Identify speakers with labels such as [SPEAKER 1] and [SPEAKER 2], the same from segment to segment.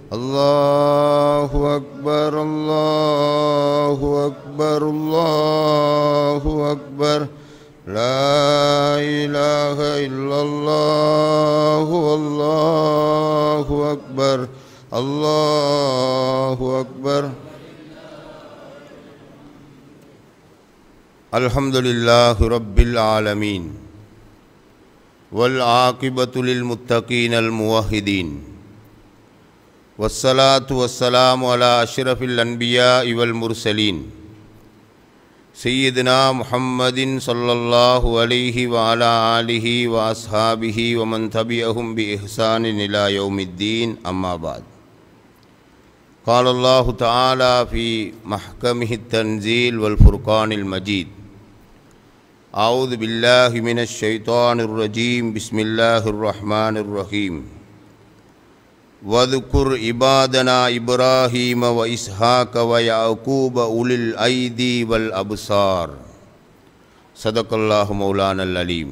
[SPEAKER 1] الله أكبر الله أكبر الله أكبر لا إله إلا الله والله أكبر الله أكبر الحمد لله رب العالمين والعاقبة للمتقين الموحدين والصلاة والسلام على أشرف الأنبياء والمرسلين سيدنا محمد صلى الله عليه وعلى آله وأصحابه ومن تبعهم بإحسان إلى يوم الدين أما بعد قال الله تعالى في محكمه التنزيل والفرقان المجيد أعوذ بالله من الشيطان الرجيم بسم الله الرحمن الرحيم واذكر عبادنا إبراهيم وإسحاق ويعقوب أولي الأيدي والأبصار صدق الله مولانا العليم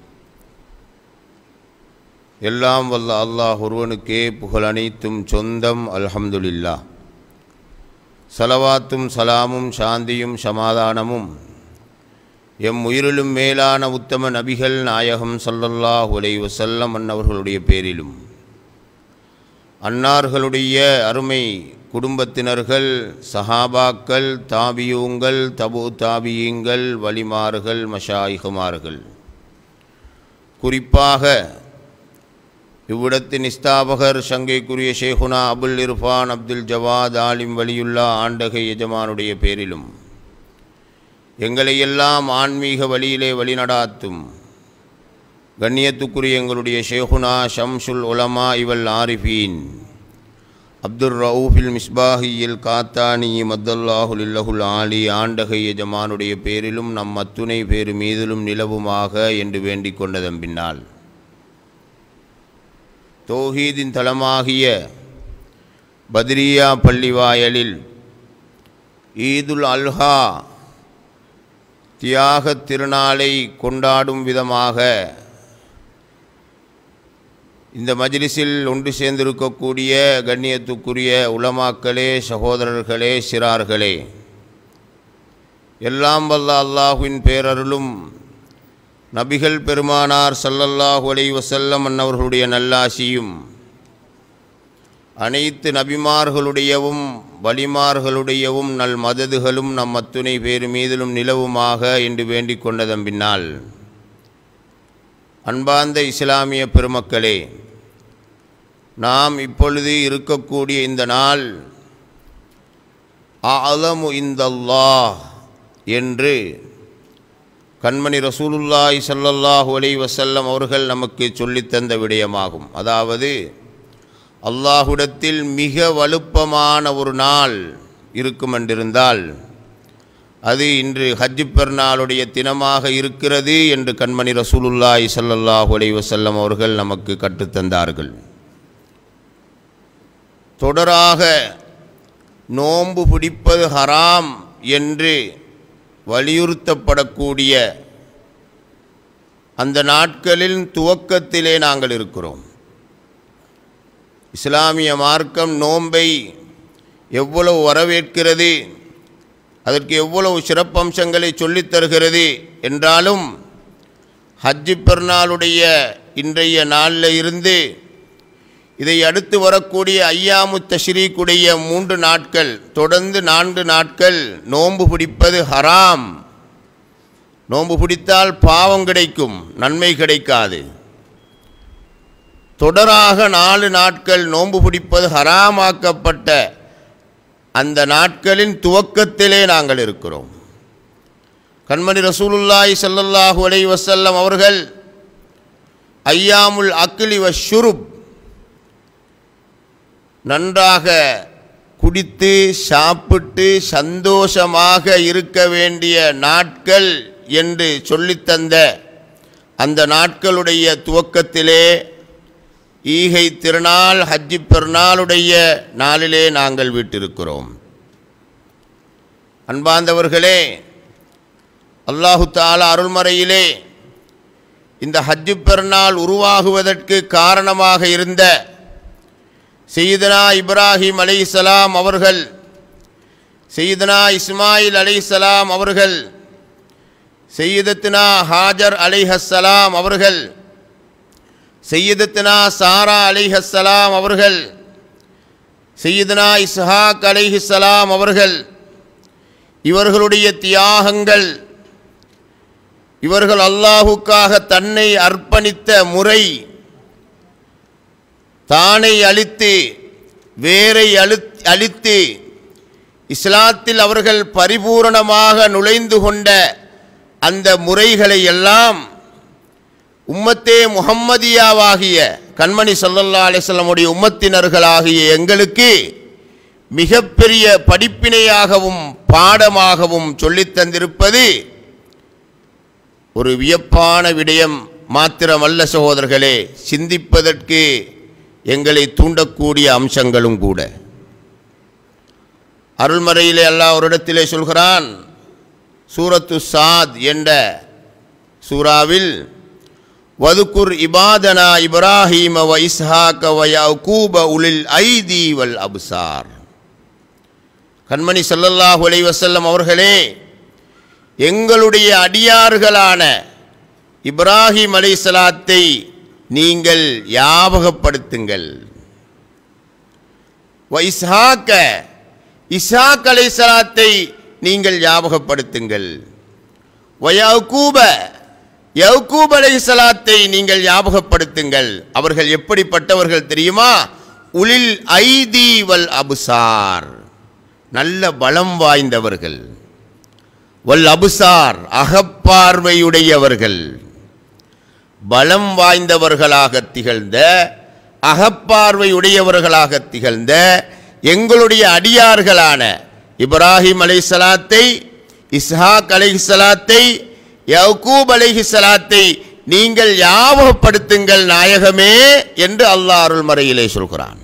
[SPEAKER 1] எல்லாம் வல்ல அல்லாஹ் ஒருவனுக்கே புகழ் அனைத்தும் சொந்தம் அல்ஹம்துலில்லா சலவாத்தும் சலாமும் சாந்தியும் சமாதானமும் எம் உயிரிலும் மேலான உத்தம நபிகள் நாயகம் ஸல்லல்லாஹு அலைஹி வஸல்லம் அன்னவர்களுடைய பேரிலும் அன்னார்களுடைய அருமை குடும்பத்தினர்கள் சஹாபாக்கள் தாபியூங்கள் தபு தாபியீங்கள் வலிமார்கள் மஷாயிகுமார்கள் குறிப்பாக இவ்விடத்தின் இஸ்தாபகர் சங்கைக்குரிய ஷேகுனா அபுல் இர்ஃபான் அப்துல் ஜவாத் ஆலிம் வலியுல்லா ஆண்டகை எஜமானுடைய பேரிலும் எங்களை எல்லாம் ஆன்மீக வழியிலே வழிநடாத்தும் கண்ணியத்துக்குரிய எங்களுடைய ஷேகுனா ஷம்சுல் உலமா இவல் ஆரிஃபீன் அப்துல் ரவுஃபில் மிஸ்பாஹியில் காத்தானி மத்தல்லாஹுல் இல்லஹுல் ஆலி ஆண்டகை எஜமானுடைய பேரிலும் நம் அத்துணை பேரு மீதிலும் நிலவுமாக என்று வேண்டிக் கொண்டதன் பின்னால் தௌஹீதின் தலமாகிய பத்ரியா பள்ளிவாயலில் ஈதுல் அல்ஹா தியாகத் திருநாளை கொண்டாடும் விதமாக இந்த மஜ்லிஸில் ஒன்று சேர்ந்திருக்கக்கூடிய கண்ணியத்துக்குரிய உலமாக்களே சகோதரர்களே சிறார்களே எல்லாம் வல்ல அல்லாஹுவின் பேரருளும் நபிகள் பெருமானார் சல்லல்லாஹு அலை வசல்லம் அன்னவர்களுடைய நல்லாசியும் அனைத்து நபிமார்களுடையவும் வலிமார்களுடையவும் நல் மததுகளும் நம் அத்துணை பேரு மீதிலும் நிலவுமாக என்று வேண்டிக் கொண்டதன் பின்னால் அன்பார்ந்த இஸ்லாமிய பெருமக்களே நாம் இப்பொழுது இருக்கக்கூடிய இந்த நாள் அலமு இந்தல்லாஹ் என்று கண்மணி ரசூலுல்லாய் சல்லல்லாஹு அலை வசல்லம் அவர்கள் நமக்கு சொல்லித்தந்த விடயமாகும் அதாவது அல்லாஹுடத்தில் மிக வலுப்பமான ஒரு நாள் இருக்கும் என்றிருந்தால் அது இன்று ஹஜ்ஜு பெருநாளுடைய தினமாக இருக்கிறது என்று கண்மணி ரசூலுல்லாய் சல்லல்லாஹு அலை வசல்லம் அவர்கள் நமக்கு கற்றுத்தந்தார்கள் தொடராக நோன்பு பிடிப்பது ஹராம் என்று வலியுறுத்தப்படக்கூடிய அந்த நாட்களின் துவக்கத்திலே நாங்கள் இருக்கிறோம் இஸ்லாமிய மார்க்கம் நோன்பை எவ்வளவு வரவேற்கிறது அதற்கு எவ்வளவு சிறப்பம்சங்களை சொல்லித் தருகிறது என்றாலும் ஹஜ்ஜு பெருநாளுடைய இன்றைய நாளில் இருந்து இதை அடுத்து வரக்கூடிய ஐயாமு தஷ்ரீக்குடைய மூன்று நாட்கள் தொடர்ந்து நான்கு நாட்கள் நோன்பு பிடிப்பது ஹராம் நோன்பு பிடித்தால் பாவம் கிடைக்கும் நன்மை கிடைக்காது தொடராக நாலு நாட்கள் நோன்பு பிடிப்பது ஹராமாக்கப்பட்ட அந்த நாட்களின் துவக்கத்திலே நாங்கள் இருக்கிறோம் கண்மணி ரசூலுல்லாய் சல்லல்லாஹு அலை வசல்லம் அவர்கள் ஐயாமுல் அக்கிலி வ ஷுருப் நன்றாக குடித்து சாப்பிட்டு சந்தோஷமாக இருக்க வேண்டிய நாட்கள் என்று சொல்லித்தந்த அந்த நாட்களுடைய துவக்கத்திலே ஈகை திருநாள் ஹஜ்ஜி பெருநாளுடைய நாளிலே நாங்கள் விட்டிருக்கிறோம் அன்பார்ந்தவர்களே அல்லாஹு தாலா அருள்மறையிலே இந்த ஹஜ்ஜு பெருநாள் உருவாகுவதற்கு காரணமாக இருந்த செய்தனா இப்ராஹிம் அலைஹிஸ்ஸலாம் அவர்கள் செய்தனா இஸ்மாயில் அலைஹிஸ்ஸலாம் அவர்கள் செய்யதத்தினா ஹாஜர் அலைஹஸ்ஸலாம் அவர்கள் செய்யதத்தினா சாரா அலைஹஸ்ஸலாம் அவர்கள் செய்யதனா இஸ்ஹாக் அலைஹிஸ்ஸலாம் அவர்கள் இவர்களுடைய தியாகங்கள் இவர்கள் அல்லாஹுக்காக தன்னை அர்ப்பணித்த முறை தானை அழித்து வேரை அழு அழித்து இஸ்லாத்தில் அவர்கள் பரிபூரணமாக நுழைந்து கொண்ட அந்த முறைகளை எல்லாம் உம்மத்தே முஹம்மதியாவாகிய கண்மணி சல்லல்லா அலிஸ்லமுடைய உம்மத்தினர்களாகிய எங்களுக்கு மிகப்பெரிய படிப்பினையாகவும் பாடமாகவும் சொல்லித் தந்திருப்பது ஒரு வியப்பான விடயம் மாத்திரமல்ல சகோதரர்களே சிந்திப்பதற்கு எங்களை தூண்டக்கூடிய அம்சங்களும் கூட அருள்மறையிலே அல்லாஹ் ஒரு இடத்திலே சொல்கிறான் சூரத்து சாத் என்ற சூறாவில் வதுக்குர் இபாதனா இப்ராஹீம வ இஸ்ஹாக்க வ யக்கூப உலில் ஐதி வல் அப்சார் கண்மணி ஸல்லல்லாஹு அலைஹி வஸல்லம் அவர்களே எங்களுடைய அடியார்களான இப்ராஹிம் அலைஹிஸ்ஸலாத்தை நீங்கள் ஞாபகப்படுத்துங்கள் வ இஸ்ஹாக்க இஸ்ஹாக் அலைஹிஸ்ஸலாத்தை நீங்கள் ஞாபகப்படுத்துங்கள் வ யக்கூப யக்கூப் அலைஹிஸ்ஸலாத்தை நீங்கள் ஞாபகப்படுத்துங்கள் அவர்கள் எப்படிப்பட்டவர்கள் தெரியுமா உலில் ஐதி வல் அபுசார் நல்ல பலம் வாய்ந்தவர்கள் வல் அபுசார் அகப்பார்வையுடையவர்கள் பலம் வாய்ந்தவர்களாக திகழ்ந்த அகப்பார்வையுடையவர்களாக திகழ்ந்த எங்களுடைய அடியார்களான இப்ராஹிம் அலைஹிஸ்ஸலாத்தை இஸ்ஹாக் அலைஹிஸ்ஸலாத்தை யக்கூப் அலைஹிஸ்ஸலாத்தை நீங்கள் ஞாபகப்படுத்துங்கள் நாயகமே என்று அல்லாஹ் அருள்மறையிலே சொல்கிறான்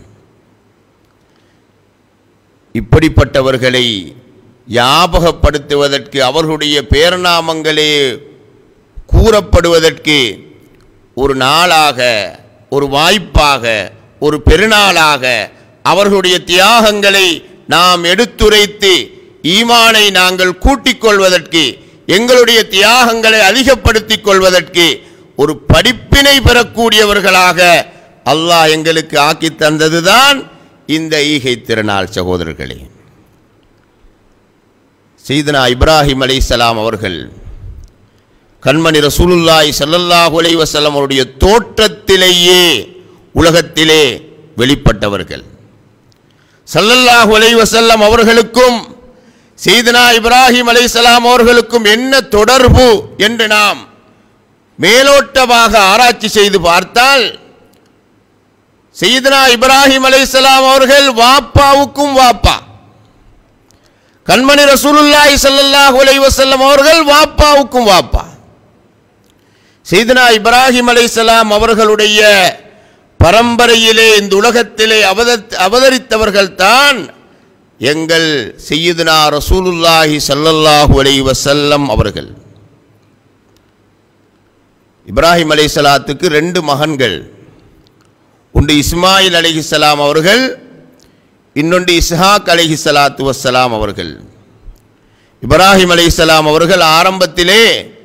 [SPEAKER 1] இப்படிப்பட்டவர்களை ஞாபகப்படுத்துவதற்கு அவர்களுடைய பேர்நாமங்களே கூறப்படுவதற்கு ஒரு நாளாக ஒரு வாய்ப்பாக ஒரு பெருநாளாக அவர்களுடைய தியாகங்களை நாம் எடுத்துரைத்து ஈமானை நாங்கள் கூட்டிக் கொள்வதற்கு எங்களுடைய தியாகங்களை அதிகப்படுத்திக் கொள்வதற்கு ஒரு படிப்பினை பெறக்கூடியவர்களாக அல்லாஹ் எங்களுக்கு ஆக்கி தந்ததுதான் இந்த ஈகை திருநாள் சகோதரர்களே செய்தனா இப்ராஹிம் அலைஹிஸ்ஸலாம் அவர்கள் கண்மணி ரசூலுல்லாஹி ஸல்லல்லாஹு அலைஹி வஸல்லம் அவருடைய தோற்றத்திலேயே உலகத்திலே வெளிப்பட்டவர்கள் ஸல்லல்லாஹு அலைஹி வஸல்லம் அவர்களுக்கும் செய்தனா இப்ராஹிம் அலைஹிஸ்ஸலாம் அவர்களுக்கும் என்ன தொடர்பு என்று நாம் மேலோட்டமாக ஆராய்ச்சி செய்து பார்த்தால் செய்தனா இப்ராஹிம் அலைஹிஸ்ஸலாம் அவர்கள் வாப்பாவுக்கும் வாப்பா கண்மணி ரசூலுல்லாஹி ஸல்லல்லாஹு அலைஹி வஸல்லம் அவர்கள் வாப்பாவுக்கும் வாப்பா செய்தனா இப்ராஹிம் அலைஹிஸ்ஸலாம் அவர்களுடைய பரம்பரையிலே இந்த உலகத்திலே அவத- அவதரித்தவர்கள் தான் எங்கள் செய்யுதுனா ரசூலுல்லாஹி ஸல்லல்லாஹு அலைஹி வஸல்லம் அவர்கள் இப்ராஹிம் அலைஹிஸ்ஸலாத்துக்கு ரெண்டு மகன்கள் ஒன்று இஸ்மாயில் அலைஹிஸ்ஸலாம் அவர்கள் இன்னொன்று இஸ்ஹாக் அலைஹிஸ்ஸலாத்து வஸ்ஸலாம் அவர்கள் இப்ராஹிம் அலைஹிஸ்ஸலாம் அவர்கள் ஆரம்பத்திலே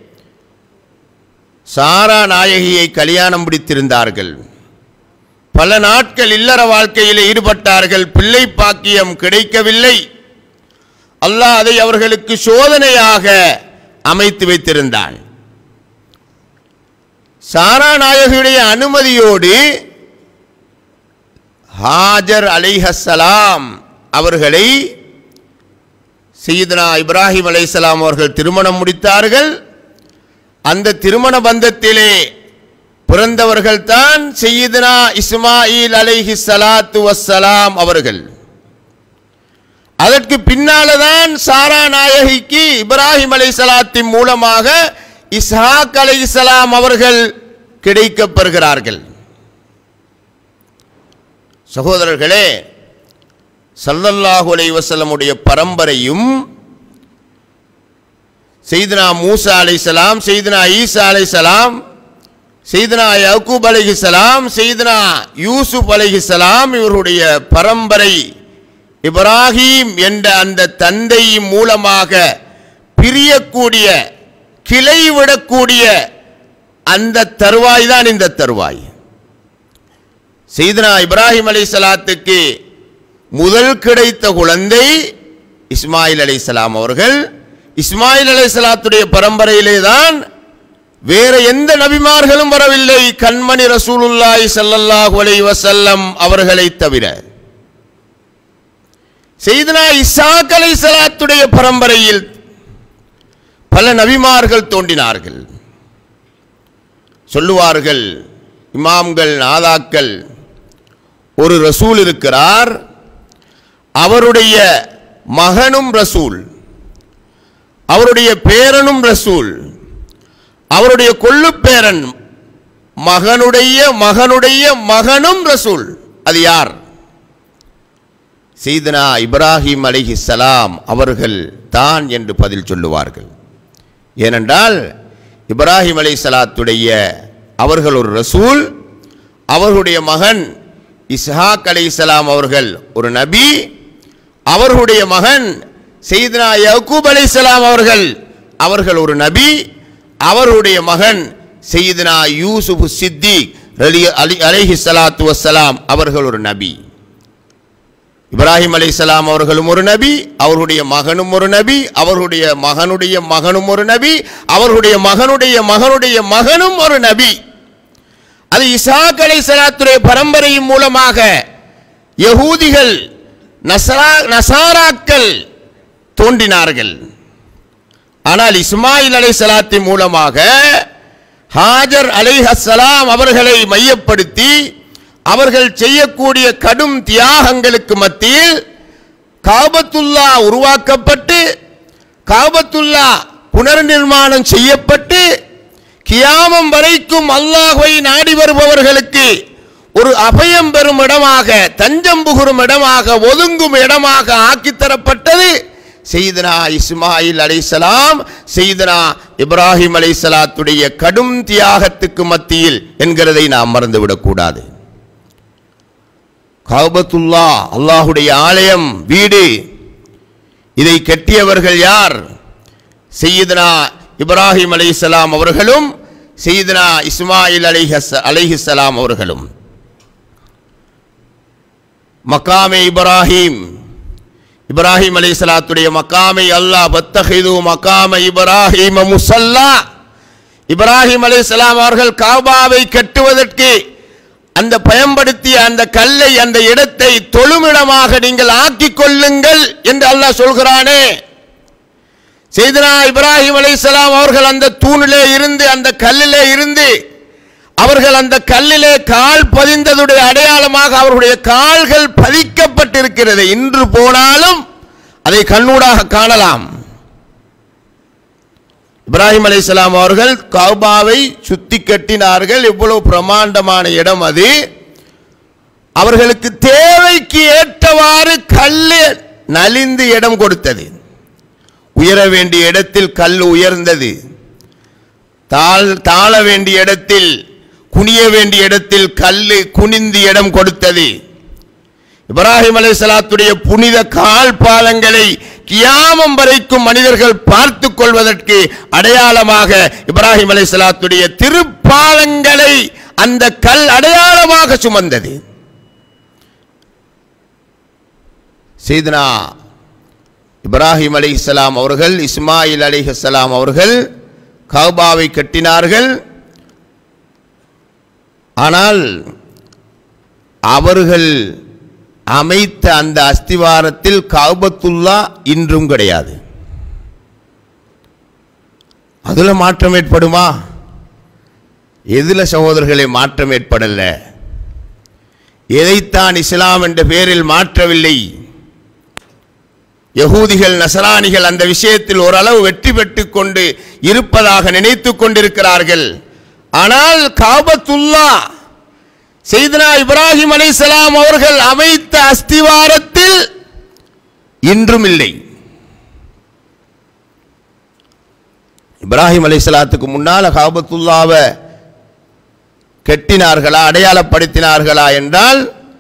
[SPEAKER 1] சாரா நாயகியை கல்யாணம் முடித்திருந்தார்கள் பல நாட்கள் இல்லற வாழ்க்கையில் ஈடுபட்டார்கள் பிள்ளை பாக்கியம் கிடைக்கவில்லை அல்லாஹ் அதை அவர்களுக்கு சோதனையாக அமைத்து வைத்திருந்தான் சாரா நாயகியுடைய அனுமதியோடு ஹாஜர் அலைஹஸ்ஸலாம் அவர்களை சையதுனா இப்ராஹிம் அலைஹிஸ்ஸலாம் அவர்கள் திருமணம் முடித்தார்கள் அந்த திருமண பந்தத்திலே பிறந்தவர்கள் தான் செய்யுதுனா இஸ்மாயில் அலைஹி ஸலாத்து வஸ்ஸலாம் அவர்கள் அதற்கு பின்னால்தான் சாரா நாயகிக்கு இப்ராஹிம் அலைஹிஸ்ஸலாத்தின் மூலமாக இஸ்ஹாக் அலைஹிஸ்ஸலாம் அவர்கள் கிடைக்கப் பெறுகிறார்கள் சகோதரர்களே ஸல்லல்லாஹு அலைஹி வஸல்லமுடைய பரம்பரையும் செய்தனா மூசா அலைஹிஸ்ஸலாம் செய்தனா ஈசா அலைஹிஸ்ஸலாம் செய்தனா யக்கூப் அலைஹிஸ்ஸலாம் செய்தனா யூசுப் அலைஹிஸ்ஸலாம் இவருடைய பரம்பரை இப்ராஹீம் என்ற அந்த தந்தை மூலமாக பிரியக்கூடிய கிளை விடக்கூடிய அந்த தருவாய் தான் இந்த தருவாய் செய்தனா இப்ராஹிம் அலைஹிஸ்ஸலாத்துக்கு முதல் கிடைத்த குழந்தை இஸ்மாயில் அலைஹிஸ்ஸலாம் அவர்கள் இஸ்மாயில் அலைஹிஸ்ஸலாத்துடைய பரம்பரையிலே தான் வேற எந்த நபிமார்களும் வரவில்லை கண்மணி ரசூலுல்லாஹி ஸல்லல்லாஹு அலைஹி வஸல்லம் அவர்களை தவிர செய்தனா இஸ்ஹாக் அலைஹிஸ்ஸலாத்துடைய பரம்பரையில் பல நபிமார்கள் தோன்றினார்கள் சொல்லுவார்கள் இமாம்கள் நாதாக்கள் ஒரு ரசூல் இருக்கிறார் அவருடைய மகனும் ரசூல் அவருடைய பேரனும் ரசூல் அவருடைய கொள்ளுப்பேரன் மகனுடைய மகனுடைய மகனும் ரசூல் அது யார் சீதனா இப்ராஹிம் அலிஹிஸ்ஸலாம் அவர்கள் தான் என்று பதில் சொல்லுவார்கள் ஏனென்றால் இப்ராஹிம் அலைஹிஸ்ஸலாத்துடைய அவர்கள் ஒரு ரசூல் அவர்களுடைய மகன் இஸ்ஹாக் அலைஹிஸ்ஸலாம் அவர்கள் ஒரு நபி அவர்களுடைய மகன் செய்தனா யக்கூப் அலைஹிஸ்ஸலாம் அவர்கள் அவர்கள் ஒரு நபி அவருடைய மகன் செய்தனா யூசுப் சித்திக் அலி அலி அலைஹி ஸலாத்து வஸ்ஸலாம் அவர்கள் ஒரு நபி இப்ராஹிம் அலைஹிஸ்ஸலாம் அவர்களும் ஒரு நபி அவருடைய மகனும் ஒரு நபி அவருடைய மகனுடைய மகனும் ஒரு நபி அவருடைய மகனுடைய மகனுடைய மகனும் ஒரு நபி அது இசாக் அலைஹிஸ்ஸலாத்துடைய பரம்பரையின் மூலமாக யகூதிகள் நசரா நசாராக்கள் தோன்றினார்கள் ஆனால் இஸ்மாயில் அலைஹிஸ்ஸலாத்தின் மூலமாக ஹாஜர் அலைஹஸ்ஸலாம் அவர்களை மையப்படுத்தி அவர்கள் செய்யக்கூடிய கடும் தியாகங்களுக்கு மத்தியில் காபத்துல்லா உருவாக்கப்பட்டு காபத்துல்லா புனர்நிர்மாணம் செய்யப்பட்டு கியாமம் வரைக்கும் அல்லாஹ்வை நாடி வருபவர்களுக்கு ஒரு அபயம் பெறும் இடமாக தஞ்சம் புகுரும் இடமாக ஒதுங்கும் இடமாக ஆக்கித் தரப்பட்டது செய்தனா இஸ்மாயில் அலைசலாம் செய்தனா இப்ராஹிம் அலைசலாத்துடைய கடும் தியாகத்துக்கு மத்தியில் என்கிறதை நாம் மறந்துவிடக்கூடாது காபத்துல்லா அல்லாஹுடைய ஆலயம் வீடு இதை கட்டியவர்கள் யார் செய்தனா இப்ராஹிம் அலைஹிஸ்ஸலாம் அவர்களும் செய்தனா இஸ்மாயில் அலைஹஸ் அலைஹிஸ்ஸலாம் அவர்களும் மக்காமே இப்ராஹிம் இப்ராஹிம் அலைஹிஸ்ஸலாத்துடைய மக்காமை அல்லாஹ் பத்தஹிது மக்காம இப்ராஹிம முசல்லா இப்ராஹிம் அலைஹிஸ்ஸலாம் அவர்கள் காபாவை கட்டுவதற்கு அந்த பயன்படுத்திய அந்த கல்லை அந்த இடத்தை தொழுமிடமாக நீங்கள் ஆக்கிக் கொள்ளுங்கள் என்று அல்லாஹ் சொல்கிறானே செய்தனா இப்ராஹிம் அலைஹிஸ்ஸலாம் அவர்கள் அந்த தூணிலே இருந்து அந்த கல்லிலே இருந்து அவர்கள் அந்த கல்லிலே கால் பதிந்ததுடைய அடையாளமாக அவர்களுடைய கால்கள் பதிக்கப்பட்டிருக்கிறது இன்று போனாலும் அதை கண்ணூடாக காணலாம் இப்ராஹிம் அலைஹிஸ்ஸலாம் அவர்கள் கௌபாவை சுத்தி கட்டினார்கள் எவ்வளவு பிரமாண்டமான இடம் அது அவர்களுக்கு தேவைக்கு ஏற்றவாறு கல்லு நலிந்து இடம் கொடுத்தது உயர வேண்டிய இடத்தில் கல் உயர்ந்தது தாழ் தாழ வேண்டிய இடத்தில் குனிய வேண்டிய இடத்தில் கல்லு குனிந்து இடம் கொடுத்தது இப்ராஹிம் அலைஹிஸ்ஸலாத்துடைய புனித கால் பாதங்களை கியாமம் வரைக்கும் மனிதர்கள் பார்த்து கொள்வதற்கு அடையாளமாக இப்ராஹிம் அலைஹிஸ்ஸலாத்துடைய திருப்பாதங்களை அந்த கல் அடையாளமாக சுமந்தது செய்தனா இப்ராஹிம் அலைஹிஸ்ஸலாம் அவர்கள் இஸ்மாயில் அலைஹிஸ்ஸலாம் அவர்கள் கௌபாவை கட்டினார்கள் ஆனால் அவர்கள் அமைத்த அந்த அஸ்திவாரத்தில் கௌபத்துல்லா இன்றும் கிடையாது அதுல மாற்றம் ஏற்படுமா எதுல சகோதரர்களே மாற்றம் ஏற்படல எதைத்தான் இஸ்லாம் என்ற பெயரில் மாற்றவில்லை யகூதிகள் நசரானிகள் அந்த விஷயத்தில் ஓரளவு வெற்றி பெற்றுக் கொண்டு இருப்பதாக நினைத்துக் கொண்டிருக்கிறார்கள் ஆனால் காபத்துல்லா செய்தனா இப்ராஹிம் அலைஹிஸ்ஸலாம் அவர்கள் அமைத்த அஸ்திவாரத்தில் இன்றும் இல்லை இப்ராஹிம் அலைஹிஸ்ஸலாத்துக்கு முன்னால காபத்துல்லாவை கெட்டினார்களா அடையாளப்படுத்தினார்களா என்றால்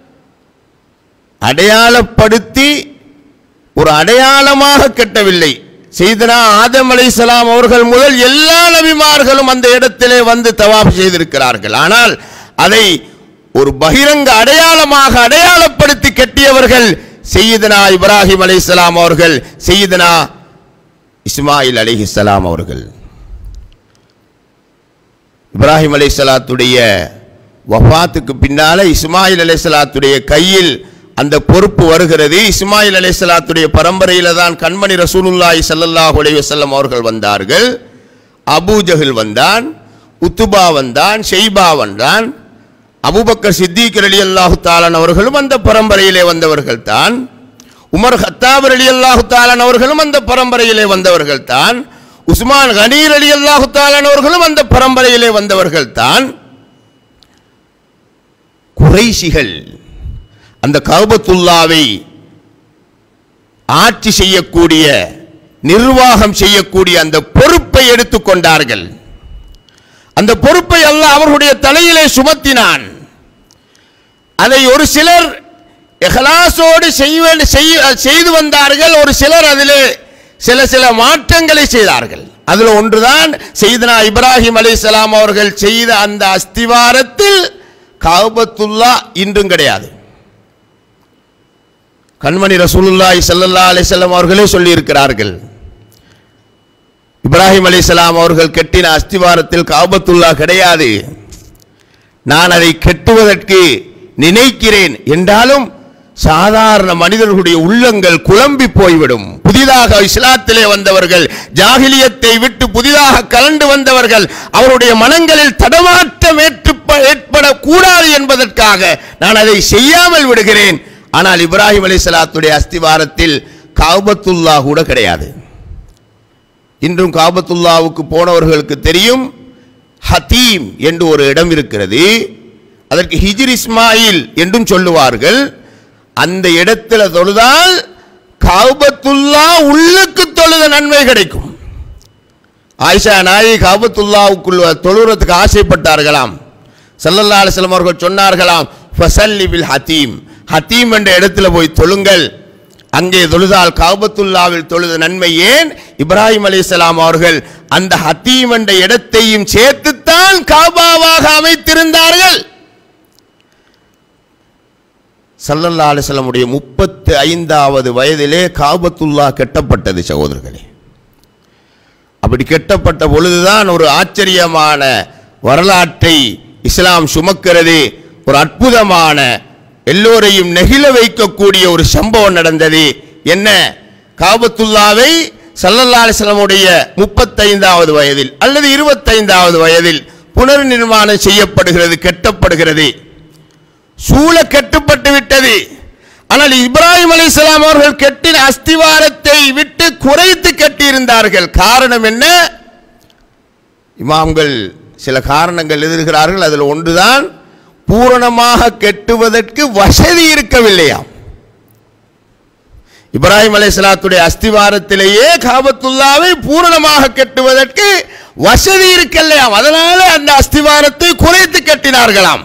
[SPEAKER 1] அடையாளப்படுத்தி ஒரு அடையாளமாக கெட்டவில்லை செய்தனா ஆதம் அலைஹிஸ்ஸலாம் அவர்கள் முதல் எல்லா நபிமார்களும் அந்த இடத்திலே வந்து தவாப் செய்திருக்கிறார்கள் ஆனால் அதை ஒரு பகிரங்க அடையாளமாக அடையாளப்படுத்தி கட்டியவர்கள் செய்தனா இப்ராஹிம் அலைஹிஸ்ஸலாம் அவர்கள் செய்தனா இஸ்மாயில் அலைஹிஸ்ஸலாம் அவர்கள் இப்ராஹிம் அலைஹிஸ்ஸலாத்துடைய வஃபாத்துக்கு பின்னால இஸ்மாயில் அலைஹிஸ்ஸலாத்துடைய கையில் அந்த பொறுப்பு வருகிறது இஸ்மாயில் அலைஹிஸ்ஸலாத்துடைய பரம்பரையில தான் கண்மணி ரசூலுல்லாஹி ஸல்லல்லாஹு அலைஹி வஸல்லம் அவர்கள் வந்தார்கள் அபூஜஹில் வந்தான் உத்துபா வந்தான் ஷெய்பா வந்தான் அபூபக்கர் சித்திக் ரலியல்லாஹு தாலான் அவர்களும் அந்த பரம்பரையிலே வந்தவர்கள் தான் உமர் ஹத்தாப் ரலியல்லாஹு தாலான் அவர்களும் அந்த பரம்பரையிலே வந்தவர்கள் தான் உஸ்மான் கனீர் ரலியல்லாஹு தாலான் அவர்களும் அந்த பரம்பரையிலே வந்தவர்கள் தான் குறைஷிகள் அந்த கௌபத்துல்லாவை ஆட்சி செய்யக்கூடிய நிர்வாகம் செய்யக்கூடிய அந்த பொறுப்பை எடுத்துக்கொண்டார்கள் அந்த பொறுப்பை அல்லாஹ் அவர்களுடைய தலையிலே சுமத்தினான் அதை ஒரு சிலர் இஹ்லாஸோடு செய்வ- செய்ய- செய்து வந்தார்கள் ஒரு சிலர் அதிலே சில சில மாற்றங்களை செய்தார்கள் அதுல ஒன்றுதான் செய்தனா இப்ராஹிம் அலைஹிஸ்ஸலாம் அவர்கள் செய்த அந்த அஸ்திவாரத்தில் காபத்துல்லா இன்றும் கிடையாது கண்மணி ரசூலுல்லாஹி ஸல்லல்லாஹு அலைஹி வஸல்லம் அவர்களே சொல்லியிருக்கிறார்கள் இப்ராஹிம் அலைஹிஸ்ஸலாம் அவர்கள் கெட்டின அஸ்திவாரத்தில் காபத்துல்லா கிடையாது நான் அதை கெட்டுவதற்கு நினைக்கிறேன் என்றாலும் சாதாரண மனிதர்களுடைய உள்ளங்கள் குழம்பி போய்விடும் புதிதாக இஸ்லாத்திலே வந்தவர்கள் ஜாகிலியத்தை விட்டு புதிதாக கலண்டு வந்தவர்கள் அவருடைய மனங்களில் தடமாற்றம் ஏற்ப- ஏற்படக்கூடாது என்பதற்காக நான் அதை செய்யாமல் விடுகிறேன் ஆனால் இப்ராஹிம் அலைஹிஸ்ஸலாத்துடைய அஸ்திவாரத்தில் காபத்துல்லா கூட கிடையாது இன்றும் காபத்துல்லாவுக்கு போனவர்களுக்கு தெரியும் ஹதீம் என்று ஒரு இடம் இருக்கிறது அதற்கு ஹிஜ்ர் இஸ்மாயில் என்றும் சொல்லுவார்கள் அந்த இடத்துல தொழுதால் காபத்துல்லா உள்ளுக்கு தொழுத நன்மை கிடைக்கும் ஆயிஷா நாயி காபத்துல்லாவுக்குள் தொழுறதுக்கு ஆசைப்பட்டார்களாம் ஸல்லல்லாஹு அலைஹி வஸல்லம் அவர்கள் சொன்னார்களாம் ஃபஸல்லி பில் ஹதீம் ஹதீம் என்ற இடத்துல போய் தொழுங்கள் அங்கே தொழுதால் காபத்துல்லாவில் தொழுத நன்மை ஏன் இப்ராஹிம் அலைஹிஸ்ஸலாம் அவர்கள் அந்த ஹத்தீம் என்ற இடத்தையும் சேர்த்துத்தான் காபாவாக அமைத்திருந்தார்கள் சல்லல்லா அலிஸ்லமுடைய முப்பத்து ஐந்தாவது வயதிலே காபத்துல்லா கெட்டப்பட்டது சகோதரர்களே அப்படி கெட்டப்பட்ட பொழுதுதான் ஒரு ஆச்சரியமான வரலாற்றை இஸ்லாம் சுமக்கிறது ஒரு அற்புதமான எல்லோரையும் நெகிழ வைக்கக்கூடிய ஒரு சம்பவம் நடந்தது என்ன காபத்துல்லாவை சல்லல்லா அலிஸ்லமுடைய முப்பத்தைந்தாவது வயதில் அல்லது இருபத்தைந்தாவது வயதில் புனர் நிர்மாணம் செய்யப்படுகிறது கெட்டப்படுகிறது சூழ கெட்டுப்பட்டு விட்டது ஆனால் இப்ராஹிம் அலைஹிஸ்ஸலாம் அவர்கள் கெட்டின அஸ்திவாரத்தை விட்டு குறைத்து கட்டியிருந்தார்கள் காரணம் என்ன இமாம்கள் சில காரணங்கள் எழுதுகிறார்கள் அதில் ஒன்றுதான் பூரணமாக கெட்டுவதற்கு வசதி இருக்கவில்லையாம் இப்ராஹிம் அலைஹிஸ்ஸலாத்துடைய அஸ்திவாரத்திலேயே காபத்துல்லாவை பூரணமாக கட்டுவதற்கு வசதி இருக்கலையாம் அதனால அந்த அஸ்திவாரத்தை குறைத்து கட்டினார்களாம்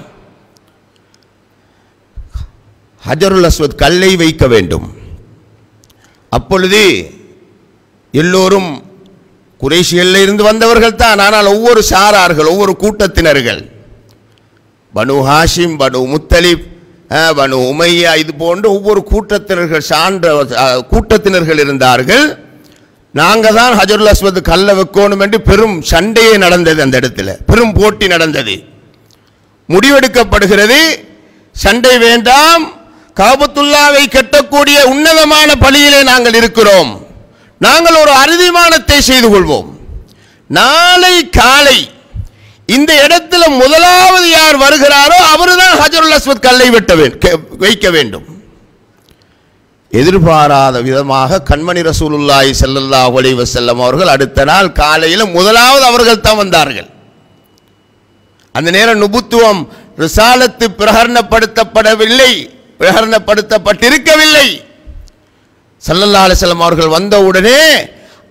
[SPEAKER 1] ஹஜருல் அஸ்வத் கல்லை வைக்க வேண்டும் அப்பொழுது எல்லோரும் குறைஷிகளில் இருந்து வந்தவர்கள் தான் ஆனால் ஒவ்வொரு சாரார்கள் ஒவ்வொரு கூட்டத்தினர்கள் பனு ஹாஷிம் பனு முத்தலிப் அஹ், பனு உமையா இது போன்று ஒவ்வொரு கூட்டத்தினர்கள் சான்ற அஹ், கூட்டத்தினர்கள் இருந்தார்கள் நாங்கள் தான் ஹஜருல் அஸ்வத் கல்லை வைக்கணும் என்று பெரும் சண்டையே நடந்தது அந்த இடத்துல பெரும் போட்டி நடந்தது முடிவெடுக்கப்படுகிறது சண்டை வேண்டாம் காபத்துல்லாவை கட்டக்கூடிய உன்னதமான பணியிலே நாங்கள் இருக்கிறோம் நாங்கள் ஒரு அறுதிமானத்தை செய்து கொள்வோம் நாளை காலை இந்த இடத்துல முதலாவது யார் வருகிறாரோ அவர்தான் ஹஜருல் அஸ்வத் கல்லை வெட்ட வேண்டும் வைக்க வேண்டும் எதிர்பாராத விதமாக கண்மணி ரசூலுல்லாஹி ஸல்லல்லாஹு அலைஹி வஸல்லம் அவர்கள் அடுத்த நாள் காலையில் முதலாவது அவர்கள் தான் வந்தார்கள் அந்த நேரம் நுபுத்துவம் ரிசாலத்து பிரகரணப்படுத்தப்படவில்லை பிரகரணப்படுத்தப்பட்டிருக்கவில்லை சல்லல்லா அலிஸ்லாம் அவர்கள் வந்தவுடனே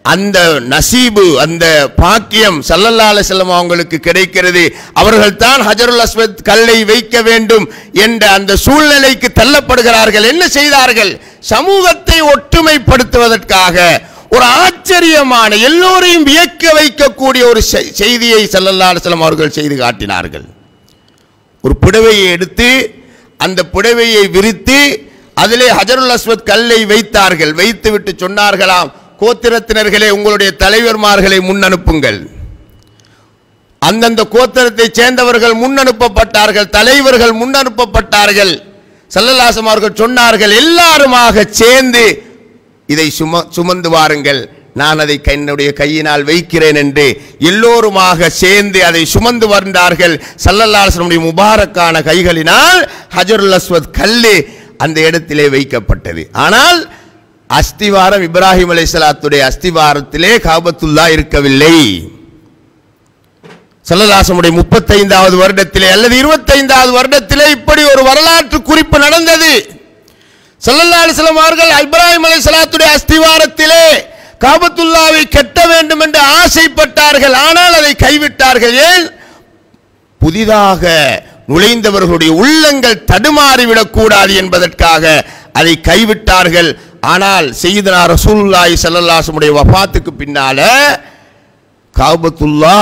[SPEAKER 1] அந்த நசீபு அந்த பாக்கியம் ஸல்லல்லாஹு அலைஹி வஸல்லம் அவங்களுக்கு கிடைக்கிறது அவர்கள் தான் ஹஜருல் அஸ்வத் கல்லை வைக்க வேண்டும் என்ற அந்த சூழ்நிலைக்கு தள்ளப்படுகிறார்கள் என்ன செய்தார்கள் சமூகத்தை ஒற்றுமைப்படுத்துவதற்காக ஒரு ஆச்சரியமான எல்லோரையும் வியக்க வைக்கக்கூடிய ஒரு செய்- செய்தியை ஸல்லல்லாஹு அலைஹி வஸல்லம் அவர்கள் செய்து காட்டினார்கள் ஒரு புடவையை எடுத்து அந்த புடவையை விரித்து அதிலே ஹஜருல் அஸ்வத் கல்லை வைத்தார்கள் வைத்துவிட்டு சொன்னார்களாம் கோத்திரத்தினர்களே உங்களுடைய தலைவர்மார்களை முன்னனுப்புங்கள் அந்தந்த கோத்திரத்தை சேர்ந்தவர்கள் முன்னனுப்பப்பட்டார்கள் தலைவர்கள் முன்னனுப்பப்பட்டார்கள் சல்லல்லாசம் அவர்கள் சொன்னார்கள் எல்லாருமாக சேர்ந்து இதை சும சுமந்து வாருங்கள் நான் அதை என்னுடைய கையினால் வைக்கிறேன் என்று எல்லோருமாக சேர்ந்து அதை சுமந்து வந்தார்கள் சல்லல்லாசனுடைய முபாரக்கான கைகளினால் ஹஜருல் அஸ்வத் கல்லு அந்த இடத்திலே வைக்கப்பட்டது ஆனால் அஸ்திவாரம் இப்ராஹிம் அலைஹிஸ்ஸலாத்துடைய அஸ்திவாரத்திலே காபத்துல்லா இருக்கவில்லை சல்லல்லாசமுடைய முப்பத்தைந்தாவது வருடத்திலே அல்லது இருபத்தைந்தாவது வருடத்திலே இப்படி ஒரு வரலாற்று குறிப்பு நடந்தது சல்லல்லா அலிஸ்லாம் அவர்கள் இப்ராஹிம் அலை சலாத்துடைய அஸ்திவாரத்திலே காபத்துல்லாவை கட்ட வேண்டும் என்று ஆசைப்பட்டார்கள் ஆனால் அதை கைவிட்டார்கள் ஏன் புதிதாக நுழைந்தவர்களுடைய உள்ளங்கள் தடுமாறிவிடக் கூடாது என்பதற்காக அதை கைவிட்டார்கள் ஆனால் செய்தனா ரசூலுல்லாஹி ஸல்லல்லாஹு வஃபாத்துக்கு பின்னால காபத்துல்லா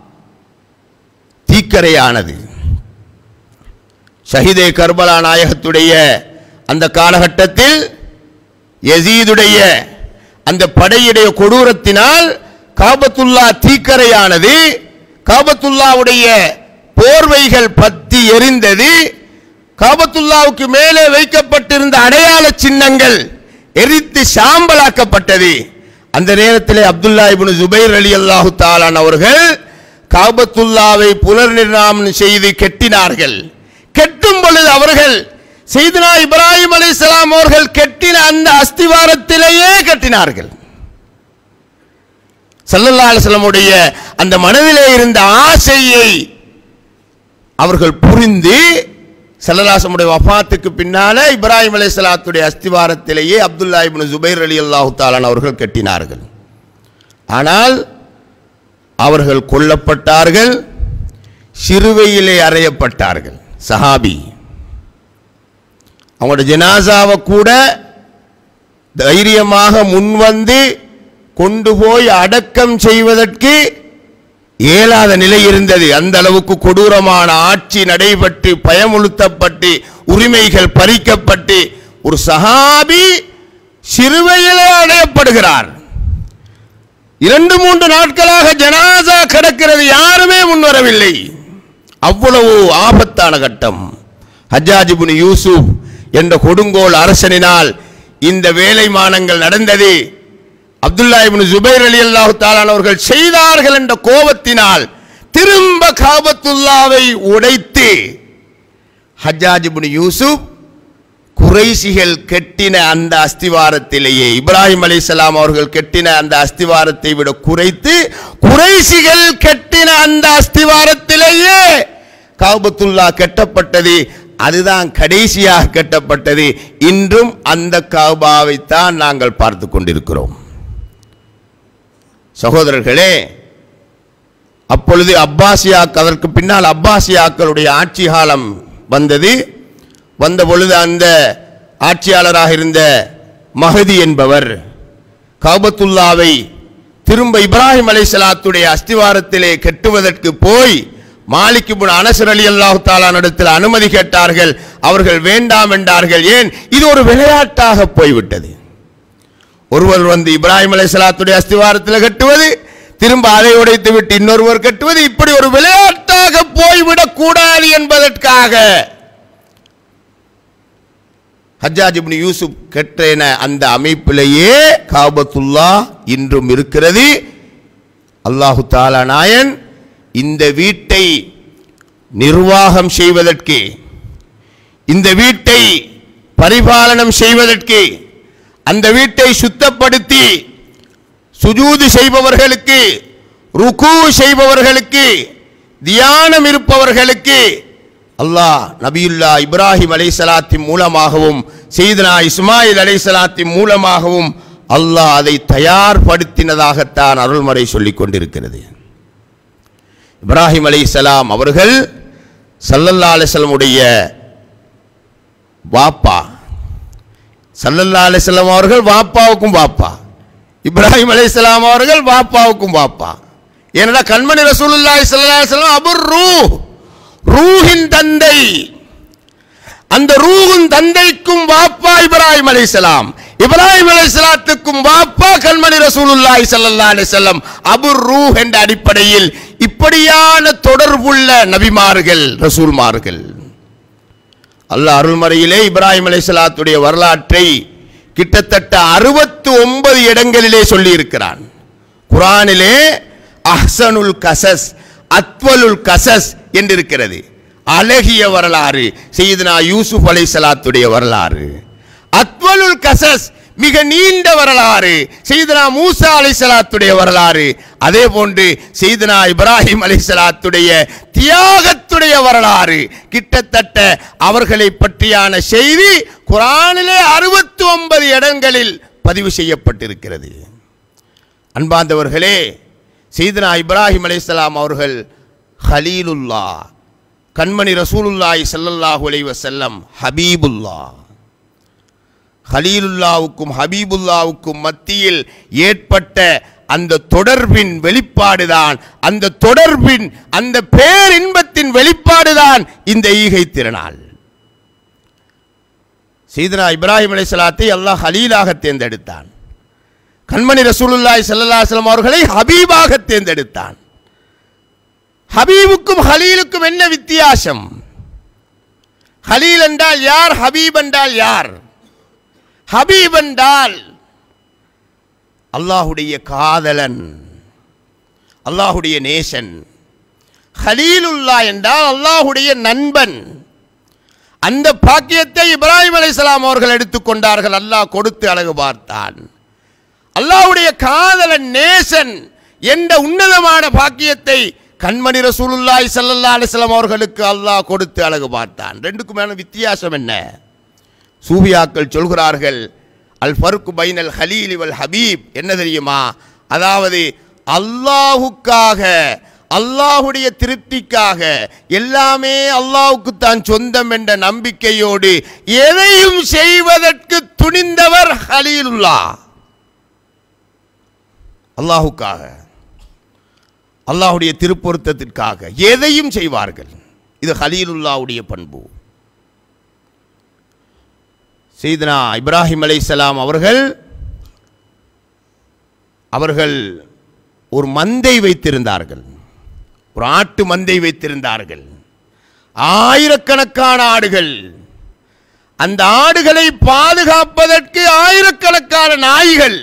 [SPEAKER 1] தீக்கரையானது ஷஹீதே கர்பலா நாயகத்துடைய அந்த காலகட்டத்தில் யசீதுடைய அந்த படையுடைய கொடூரத்தினால் காபத்துல்லா தீக்கரையானது காபத்துல்லாவுடைய போர்வைகள் பத்தி எரிந்தது காபத்துல்லாவுக்கு மேலே வைக்கப்பட்டிருந்த அடையாள சின்னங்கள் எரித்து சாம்பலாக்கப்பட்டது அந்த நேரத்திலே அப்துல்லா இப்னு ஜுபைர் அலி அல்லாஹு தாலான் அவர்கள் காபத்துல்லாவை புனர்நிர்ணயம் செய்து கெட்டினார்கள் கெட்டும் பொழுது அவர்கள் செய்தனா இப்ராஹிம் அலைஹிஸ்ஸலாம் அவர்கள் கெட்டின அந்த அஸ்திவாரத்திலேயே கட்டினார்கள் ஸல்லல்லாஹு அலைஹி வஸல்லமுடைய அந்த மனதிலே இருந்த ஆசையை அவர்கள் புரிந்து சல்லல்லாசமுடைய வஃபாத்துக்கு பின்னால இப்ராஹிம் அலைஹிஸ்ஸலாத்துடைய அஸ்திவாரத்திலேயே அப்துல்லா இப்னு ஜுபைர் அலி அல்லாஹு தாலான் அவர்கள் கட்டினார்கள் ஆனால் அவர்கள் கொல்லப்பட்டார்கள் சிறுவையிலே அறையப்பட்டார்கள் சஹாபி அவங்களோட ஜனாசாவை கூட தைரியமாக முன்வந்து கொண்டு போய் அடக்கம் செய்வதற்கு இயலாத நிலை இருந்தது அந்த அளவுக்கு கொடூரமான ஆட்சி நடைபெற்று பயமுறுத்தப்பட்டு உரிமைகள் பறிக்கப்பட்டு ஒரு சஹாபி சிறுவையிலே அடையப்படுகிறார் இரண்டு மூன்று நாட்களாக ஜனாசா கிடக்கிறது யாருமே முன்வரவில்லை அவ்வளவு ஆபத்தான கட்டம் ஹஜ்ஜாஜிபுன் யூசுப் என்ற கொடுங்கோல் அரசனினால் இந்த வேலைமானங்கள் நடந்தது அப்துல்லா இப்னு ஜுபைர் அலி அல்லாஹு தாலான் அவர்கள் செய்தார்கள் என்ற கோபத்தினால் திரும்ப காபத்துல்லாவை உடைத்து ஹஜ்ஜாஜ் இப்னு யூசுப் குறைசிகள் கெட்டின அந்த அஸ்திவாரத்திலேயே இப்ராஹிம் அலைஹிஸ்ஸலாம் அவர்கள் கெட்டின அந்த அஸ்திவாரத்தை விட குறைத்து குறைசிகள் கெட்டின அந்த அஸ்திவாரத்திலேயே காபத்துல்லா கட்டப்பட்டது அதுதான் கடைசியாக கட்டப்பட்டது இன்றும் அந்த காபாவைத்தான் நாங்கள் பார்த்து கொண்டிருக்கிறோம் சகோதரர்களே அப்பொழுது அப்பாசியாக் அதற்கு பின்னால் அப்பாசியாக்களுடைய ஆட்சி காலம் வந்தது வந்த பொழுது அந்த ஆட்சியாளராக இருந்த மஹதி என்பவர் காபத்துல்லாவை திரும்ப இப்ராஹிம் அலைஹிஸ்ஸலாத்துடைய அஸ்திவாரத்திலே கட்டுவதற்கு போய் மாலிக் இப்னு அனசர் அலி அல்லாஹு தாலானிடத்தில் அனுமதி கேட்டார்கள் அவர்கள் வேண்டாம் என்றார்கள் ஏன் இது ஒரு விளையாட்டாக போய்விட்டது ஒருவர் வந்து இப்ராஹிம் அலைஹிஸ்ஸலாத்துடைய அஸ்திவாரத்தில் கட்டுவது திரும்ப அதை உடைத்து விட்டு இன்னொருவர் கட்டுவது இப்படி ஒரு விளையாட்டாக போய்விடக் கூடாது என்பதற்காக ஹஜ்ஜாஜ் இப்னு யூசுப் கற்றின அந்த அமைப்பிலேயே காபத்துல்லா இன்றும் இருக்கிறது அல்லாஹு தாலா நாயன் இந்த வீட்டை நிர்வாகம் செய்வதற்கு இந்த வீட்டை பரிபாலனம் செய்வதற்கு அந்த வீட்டை சுத்தப்படுத்தி சுஜூது செய்பவர்களுக்கு ருக்கு செய்பவர்களுக்கு தியானம் இருப்பவர்களுக்கு அல்லாஹ் நபியுல்லா இப்ராஹிம் அலைஹிஸ்ஸலாத்தின் மூலமாகவும் செய்தனா இஸ்மாயில் அலைஹிஸ்ஸலாத்தின் மூலமாகவும் அல்லாஹ் அதை தயார்படுத்தினதாகத்தான் அருள்மறை சொல்லிக் கொண்டிருக்கிறது இப்ராஹிம் அலைஹிஸ்ஸலாம் அவர்கள் சல்லல்லா அலிஸ்லமுடைய வாப்பா சல்லல்லா அலிஸ்லாம் அவர்கள் வாப்பாவுக்கும் வாப்பா இப்ராஹிம் அலைஹிஸ்ஸலாம் அவர்கள் வாப்பாவுக்கும் வாப்பா ஏனடா கண்மணி ரசூலுல்லாஹி ஸல்லல்லாஹு அலைஹி வஸல்லம் அபுர் ரூஹ் ரூஹின் தந்தை அந்த ரூஹின் தந்தைக்கும் வாப்பா இப்ராஹிம் அலைஹிஸ்ஸலாம் இப்ராஹிம் அலைஹிஸ்ஸலாத்துக்கும் வாப்பா கண்மணி ரசூலுல்லாஹி ஸல்லல்லாஹு அலைஹி வஸல்லம் அபுர் ரூஹ் என்ற அடிப்படையில் இப்படியான தொடர்புள்ள நபிமார்கள் ரசூல்மார்கள் அல்லாஹ் அருள்மறையிலே இப்ராஹிம் அலைஹிஸ்ஸலாத்துடைய வரலாற்றை கிட்டத்தட்ட அறுபத்து ஒன்பது இடங்களிலே சொல்லி இருக்கிறான் குரானிலே அஹ்சனுல் கசஸ் அத்வலுல் கசஸ் என்று இருக்கிறது அழகிய வரலாறு செய்தனா யூசுப் அலைஹிஸ்ஸலாத்துடைய வரலாறு அத்வலுல் கசஸ் மிக நீண்ட வரலாறு செய்தனா மூசா அலைஹிஸ்ஸலாத்துடைய வரலாறு அதே போன்று செய்தனா இப்ராஹிம் அலைஹிஸ்ஸலாத்துடைய தியாகத்துடைய வரலாறு கிட்டத்தட்ட அவர்களை பற்றியான செய்தி குரானிலே அறுபத்தி ஒன்பது இடங்களில் பதிவு செய்யப்பட்டிருக்கிறது அன்பார்ந்தவர்களே செய்தனா இப்ராஹிம் அலைஹிஸ்ஸலாம் அவர்கள் ஹலீலுல்லா கண்மணி ரசூலுல்லாஹி ஸல்லல்லாஹு அலைஹி வஸல்லம் ஹபீபுல்லா ஹலீலுல்லாவுக்கும் ஹபீபுல்லாவுக்கும் மத்தியில் ஏற்பட்ட அந்த தொடர்பின் வெளிப்பாடுதான் அந்த தொடர்பின் அந்த பேரின்பத்தின் வெளிப்பாடுதான் இந்த ஈகை திருநாள் சீதனா இப்ராஹிம் அலைஹிஸ்ஸலாத்தை அல்லாஹ் ஹலீலாக தேர்ந்தெடுத்தான் கண்மணி ரசூலுல்லாஹி ஸல்லல்லாஹு அலைஹி வஸல்லம் அவர்களை ஹபீபாக தேர்ந்தெடுத்தான் ஹபீபுக்கும் ஹலீலுக்கும் என்ன வித்தியாசம் ஹலீல் என்றால் யார் ஹபீப் என்றால் யார் ஹபீப் என்றால் அல்லாஹுடைய காதலன் அல்லாஹுடைய நேசன் ஹலீலுல்லா என்றால் அல்லாஹுடைய நண்பன் அந்த பாக்கியத்தை இப்ராஹிம் அலைஹிஸ்ஸலாம் அவர்கள் எடுத்துக்கொண்டார்கள் அல்லாஹ் கொடுத்து அழகு பார்த்தான் அல்லாஹ்வுடைய காதலன் நேசன் என்ற உன்னதமான பாக்கியத்தை கண்மணி ரசூலுல்லாஹி ஸல்லல்லாஹு அலைஹி வஸல்லம் அவர்களுக்கு அல்லாஹ் கொடுத்து அழகு பார்த்தான் ரெண்டுக்குமான வித்தியாசம் என்ன சூபியாக்கள் சொல்கிறார்கள் அல் ஃபர்க் பைனல் ஹலீல் வல் ஹபீப் என்ன தெரியுமா அதாவது அல்லாஹுக்காக அல்லாஹுடைய திருப்திக்காக எல்லாமே அல்லாஹுக்கு தான் சொந்தம் என்ற நம்பிக்கையோடு எதையும் செய்வதற்கு துணிந்தவர் ஹலீலுல்லா அல்லாஹுக்காக அல்லாஹுடைய திருப்பொருத்தத்திற்காக எதையும் செய்வார்கள் இது ஹலீலுல்லாவுடைய பண்பு செய்தனா இப்ராஹிம் அலைஹிஸ்ஸலாம் அவர்கள் அவர்கள் ஒரு மந்தை வைத்திருந்தார்கள் ஒரு ஆட்டு மந்தை வைத்திருந்தார்கள் ஆயிரக்கணக்கான ஆடுகள் அந்த ஆடுகளை பாதுகாப்பதற்கு ஆயிரக்கணக்கான நாய்கள்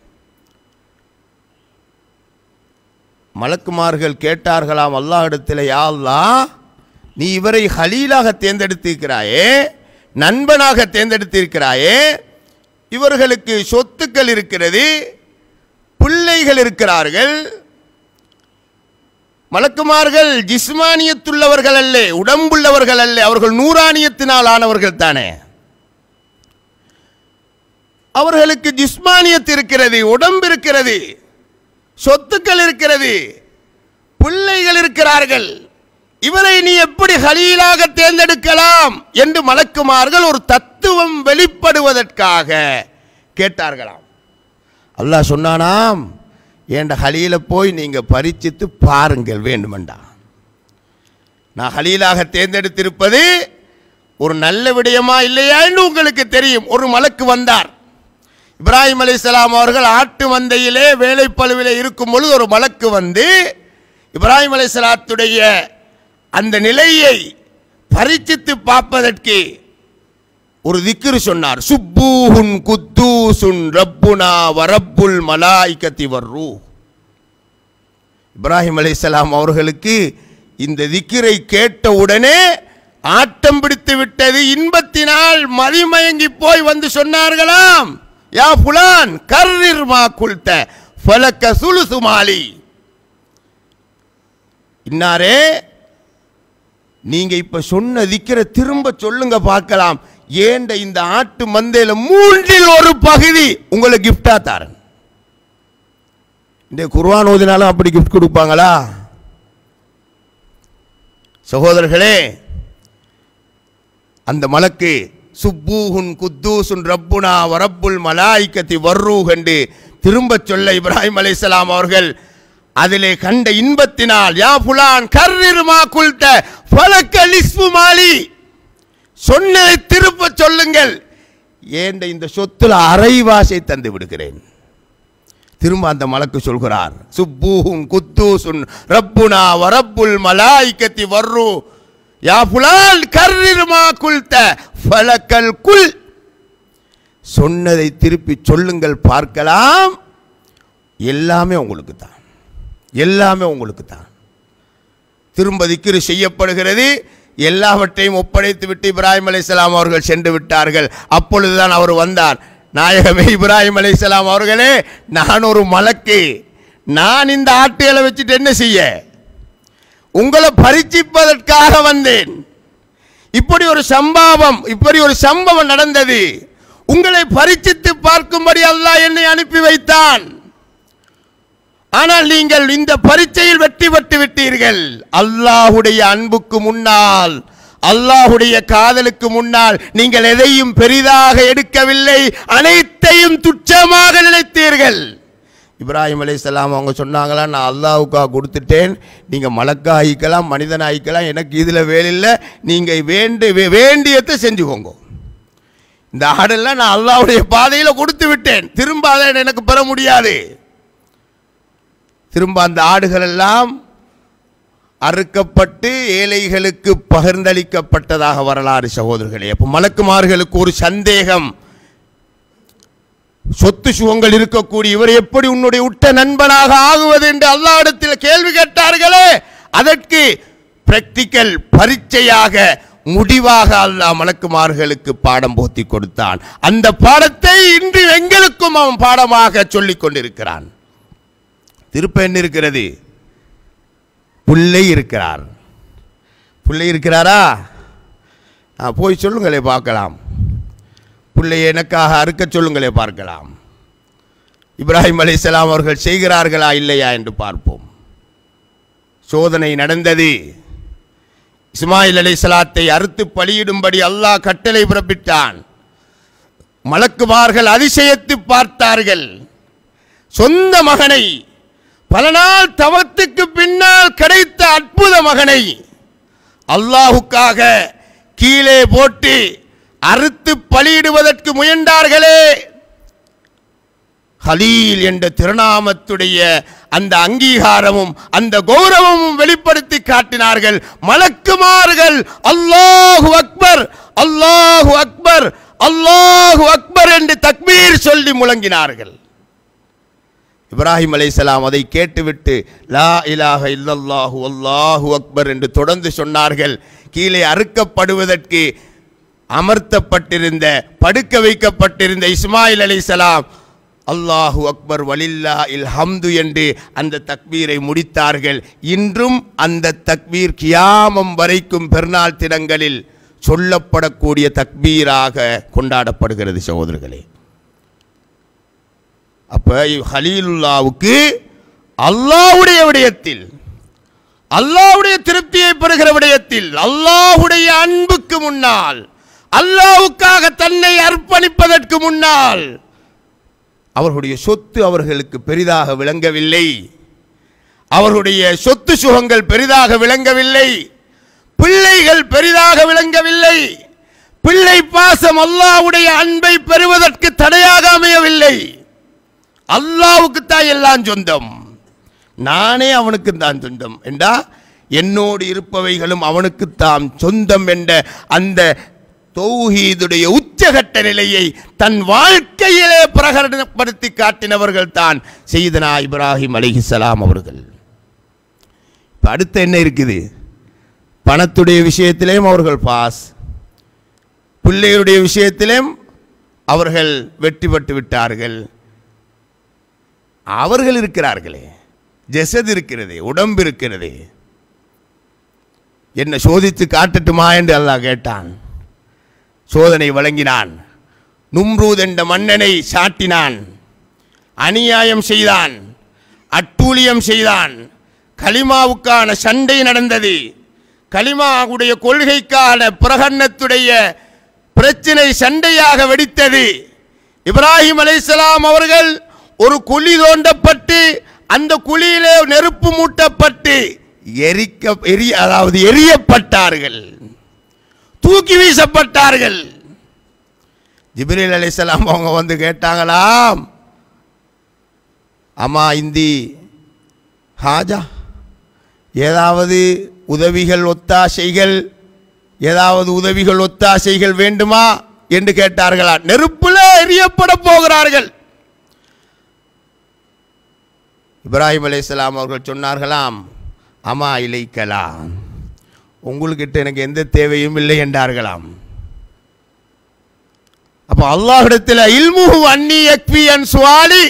[SPEAKER 1] மலக்குமார்கள் கேட்டார்களாம் அல்லாஹ்விடத்தில் யா அல்லாஹ் நீ இவரை ஹலீலாக தேர்ந்தெடுத்திருக்கிறாயே நண்பனாக தேர்ந்தெடுத்திருக்கிறாயே இவர்களுக்கு சொத்துக்கள் இருக்கிறது பிள்ளைகள் இருக்கிறார்கள் மலக்குமார்கள் ஜிஸ்மானியத்துள்ளவர்கள் அல்ல உடம்புள்ளவர்கள் அல்ல அவர்கள் நூறானியத்தினால் ஆனவர்கள் தானே அவர்களுக்கு ஜிஸ்மானியத் இருக்கிறது உடம்பு இருக்கிறது சொத்துக்கள் இருக்கிறது பிள்ளைகள் இருக்கிறார்கள் இவரை நீ எப்படி ஹலீலாக தேர்ந்தெடுக்கலாம் என்று மலக்குமார்கள் ஒரு தத்துவம் வெளிப்படுவதற்காக கேட்டார்களாம் அல்லாஹ் சொன்னானாம் ஏண்ட ஹலீல போய் நீங்க பரிச்சித்து பாருங்கள் வேண்டுமெண்டா நான் ஹலீலாக தேர்ந்தெடுத்திருப்பது ஒரு நல்ல விடயமா இல்லையா என்று உங்களுக்கு தெரியும் ஒரு மலக்கு வந்தார் இப்ராஹிம் அலைஹிஸ்ஸலாம் அவர்கள் ஆட்டு மந்தையிலே வேலைப்பழுவிலே இருக்கும் பொழுது ஒரு மலக்கு வந்து இப்ராஹிம் அலைஹிஸ்ஸலாத்துடைய அந்த நிலையை பரிச்சித்து பார்ப்பதற்கு ஒரு திக்ரு சொன்னார் சுப்பூஹுன் குத்தூசுன் ரப்புனா வரப்புல் மலாய்கத்தி வர்ரு இப்ராஹிம் அலைஹிஸ்ஸலாம் அவர்களுக்கு இந்த திக்கிரை கேட்ட உடனே ஆட்டம் பிடித்து விட்டது இன்பத்தினால் மதிமயங்கி போய் வந்து சொன்னார்களாம் யா புலான் கர்ரிர் மா குல்த ஃபலக்க சுலுசு மாலி இன்னாரே நீங்க இப்ப சொன்ன திக்கிற திரும்ப சொல்லுங்க பார்க்கலாம் ஏண்ட இந்த ஆட்டு மந்தையில மூன்றில் ஒரு பகுதி உங்களுக்கு கிஃப்டா தரேன் இந்த குர்ஆன் ஓதினாலும் அப்படி கிஃப்ட் கொடுப்பாங்களா சகோதரர்களே அந்த மலக்கு சுப்பூஹுன் குத்தூசுன் ரப்புனா வரப்புல் மலாய்க்கத்தி வர்ரூஹ் என்று திரும்பச் சொல்ல இப்ராஹிம் அலைஹிஸ்ஸலாம் அவர்கள் அதிலே கண்ட இன்பத்தினால் யா புலான் கர்ரிருமா குல்த ஃபலக்க லிஸ்பு மாலி சொன்னதை திருப்ப சொல்லுங்கள் ஏண்ட இந்த சொத்துல அரைவாசை தந்து விடுகிறேன் திரும்ப அந்த மலக்கு சொல்கிறார் சுப்பூஹுன் குத்தூசுன் ரப்புனா வரப்புல் மலாய்க்கத்தி வர்ரு யா புலால் கர்ரிருமா குல்த ஃபலக்கல் குல் சொன்னதை திருப்பி சொல்லுங்கள் பார்க்கலாம் எல்லாமே உங்களுக்கு தான் எல்லாமே உங்களுக்கு தான் திரும்ப திக்ரு செய்யப்படுகிறது எல்லாவற்றையும் ஒப்படைத்து விட்டு இப்ராஹிம் அலைஹிஸ்ஸலாம் அவர்கள் சென்று விட்டார்கள் அப்பொழுதுதான் அவர் வந்தார் நாயகமே இப்ராஹிம் அலைஹிஸ்ஸலாம் அவர்களே நான் ஒரு மலக்கு நான் இந்த ஆட்டுகளை வச்சுட்டு என்ன செய்ய உங்களை பரீட்சிப்பதற்காக வந்தேன் இப்படி ஒரு சம்பாவம் இப்படி ஒரு சம்பவம் நடந்தது உங்களை பரீட்சித்து பார்க்கும்படி அல்லாஹ் என்னை அனுப்பி வைத்தான் ஆனால் நீங்கள் இந்த பரீட்சையில் வெற்றி பெற்று விட்டீர்கள் அல்லாஹுடைய அன்புக்கு முன்னால் அல்லாஹுடைய காதலுக்கு முன்னால் நீங்கள் எதையும் பெரிதாக எடுக்கவில்லை அனைத்தையும் துச்சமாக நினைத்தீர்கள் இப்ராஹிம் அலைஹிஸ்ஸலாம் அவங்க சொன்னாங்களா நான் அல்லாஹ்வுக்காக கொடுத்துட்டேன் நீங்கள் மலக்கா ஆயிக்கலாம் மனிதன் ஆயிக்கலாம் எனக்கு இதில் வேலில்லை நீங்கள் வேண்டு வே- வேண்டியதை செஞ்சுக்கோங்க இந்த ஆடெல்லாம் நான் அல்லாஹ்வுடைய பாதையில் கொடுத்து விட்டேன் திரும்ப அதை எனக்கு பெற முடியாது திரும்ப அந்த ஆடுகள் எல்லாம் அறுக்கப்பட்டு ஏழைகளுக்கு பகிர்ந்தளிக்கப்பட்டதாக வரலாறு சகோதரர்களே அப்போ மலக்குமார்களுக்கு ஒரு சந்தேகம் சொத்து சுகங்கள் இருக்கக்கூடிய இவர் எப்படி உன்னுடைய உட்ட நண்பனாக ஆகுவது என்று அல்லாஹ்விடத்தில் கேள்வி கேட்டார்களே அதற்கு பிராக்டிக்கல் பரீட்சையாக முடிவாக அல்லாஹ் மலக்குமார்களுக்கு பாடம் போத்தி கொடுத்தான் அந்த பாடத்தை இன்று எங்களுக்கும் அவன் பாடமாக சொல்லிக் கொண்டிருக்கிறான் திருப்ப என்ன இருக்கிறது புள்ளை இருக்கிறார் புள்ளை இருக்கிறாரா ஆ, போய் சொல்லுங்களே பார்க்கலாம் புள்ளை எனக்காக அறுக்க சொல்லுங்களே பார்க்கலாம் இப்ராஹிம் அலைஹிஸ்ஸலாம் அவர்கள் செய்கிறார்களா இல்லையா என்று பார்ப்போம் சோதனை நடந்தது இஸ்மாயில் அலைஹிஸ்ஸலாத்தை அறுத்து பலியிடும்படி அல்லாஹ் கட்டளை பிறப்பித்தான் மலக்குமார்கள் அதிசயத்து பார்த்தார்கள் சொந்த மகனை பல நாள் தவத்துக்கு பின்னால் கிடைத்த அற்புத மகனை அல்லாஹுக்காக கீழே போட்டு அறுத்து பலியிடுவதற்கு முயன்றார்களே ஹலீல் என்ற திருநாமத்துடைய அந்த அங்கீகாரமும் அந்த கௌரவமும் வெளிப்படுத்தி காட்டினார்கள் மலக்குமார்கள் அல்லாஹு அக்பர் அல்லாஹு அக்பர் அல்லாஹு அக்பர் என்று தக்பீர் சொல்லி முழங்கினார்கள் இப்ராஹிம் அலைஹிஸ்ஸலாம் அதை கேட்டுவிட்டு லா இலாஹ இல்லல்லாஹு அல்லாஹு அக்பர் என்று தொடர்ந்து சொன்னார்கள் கீழே அறுக்கப்படுவதற்கு அமர்த்தப்பட்டிருந்த படுக்க வைக்கப்பட்டிருந்த இஸ்மாயில் அலைஹிஸ்ஸலாம் அல்லாஹு அக்பர் வலில்லா இல் ஹம்து என்று அந்த தக்பீரை முடித்தார்கள் இன்றும் அந்த தக்பீர் கியாமம் வரைக்கும் பெருநாள் தினங்களில் சொல்லப்படக்கூடிய தக்பீராக கொண்டாடப்படுகிறது சகோதரர்களே அப்ப ஹலீலுல்லாவுக்கு அல்லாஹ்வுடைய விடயத்தில் அல்லாஹ்வுடைய திருப்தியை பெறுகிற விடயத்தில் அல்லாஹ்வுடைய அன்புக்கு முன்னால் அல்லாஹ்வுக்காக தன்னை அர்ப்பணிப்பதற்கு முன்னால் அவர்களுடைய சொத்து அவர்களுக்கு பெரிதாக விளங்கவில்லை அவர்களுடைய சொத்து சுகங்கள் பெரிதாக விளங்கவில்லை பிள்ளைகள் பெரிதாக விளங்கவில்லை பிள்ளை பாசம் அல்லாஹ்வுடைய அன்பை பெறுவதற்கு தடையாக அமையவில்லை அல்லாவுக்கு தான் எல்லாம் சொந்தம் நானே அவனுக்கு தான் சொந்தம் என்றா என்னோடு இருப்பவைகளும் அவனுக்கு தாம் சொந்தம் என்ற அந்த தௌஹீதுடைய உச்சகட்ட நிலையை தன் வாழ்க்கையிலே பிரகடனப்படுத்தி காட்டினவர்கள் தான் செய்தனா இப்ராஹிம் அலைஹிஸ்ஸலாம் அவர்கள் இப்ப அடுத்து என்ன இருக்குது பணத்துடைய விஷயத்திலேயும் அவர்கள் பாஸ் பிள்ளைகளுடைய விஷயத்திலும் அவர்கள் வெற்றி பெற்று விட்டார்கள் அவர்கள் இருக்கிறார்களே ஜெசத் இருக்கிறது உடம்பு இருக்கிறது என்ன சோதித்து காட்டட்டுமா என்று அல்லாஹ் கேட்டான் சோதனை வழங்கினான் நும்ரூத் என்ற மன்னனை சாட்டினான் அநியாயம் செய்தான் அட்டூழியம் செய்தான் கலிமாவுக்கான சண்டை நடந்தது கலிமாவுடைய கொள்கைக்கான பிரகடனத்துடைய பிரச்சினை சண்டையாக வெடித்தது இப்ராஹிம் அலைஹிஸ்ஸலாம் அவர்கள் ஒரு குழி தோண்டப்பட்டு அந்த குழியிலே நெருப்பு மூட்டப்பட்டு எரிக்க எரி அதாவது எரியப்பட்டார்கள் தூக்கி வீசப்பட்டார்கள் ஜிப்ரீல் அலைஹிஸ்ஸலாம் அவங்க வந்து கேட்டாங்களாம் அம்மா இந்தி ஹாஜா ஏதாவது உதவிகள் ஒத்தாசைகள் ஏதாவது உதவிகள் ஒத்தாசைகள் வேண்டுமா என்று கேட்டார்களா நெருப்புல எரியப்பட போகிறார்கள் இப்ராஹிம் அலைஹிஸ்ஸலாம் அவர்கள் சொன்னார்களாம் அம்மா இலைக்கலாம் உங்களுக்கிட்ட எனக்கு எந்த தேவையும் இல்லை என்றார்களாம் அப்போ அல்லாஹ்விடத்தில் இல்முஹு அன்னி யக்ஃபி அன் சுவாலி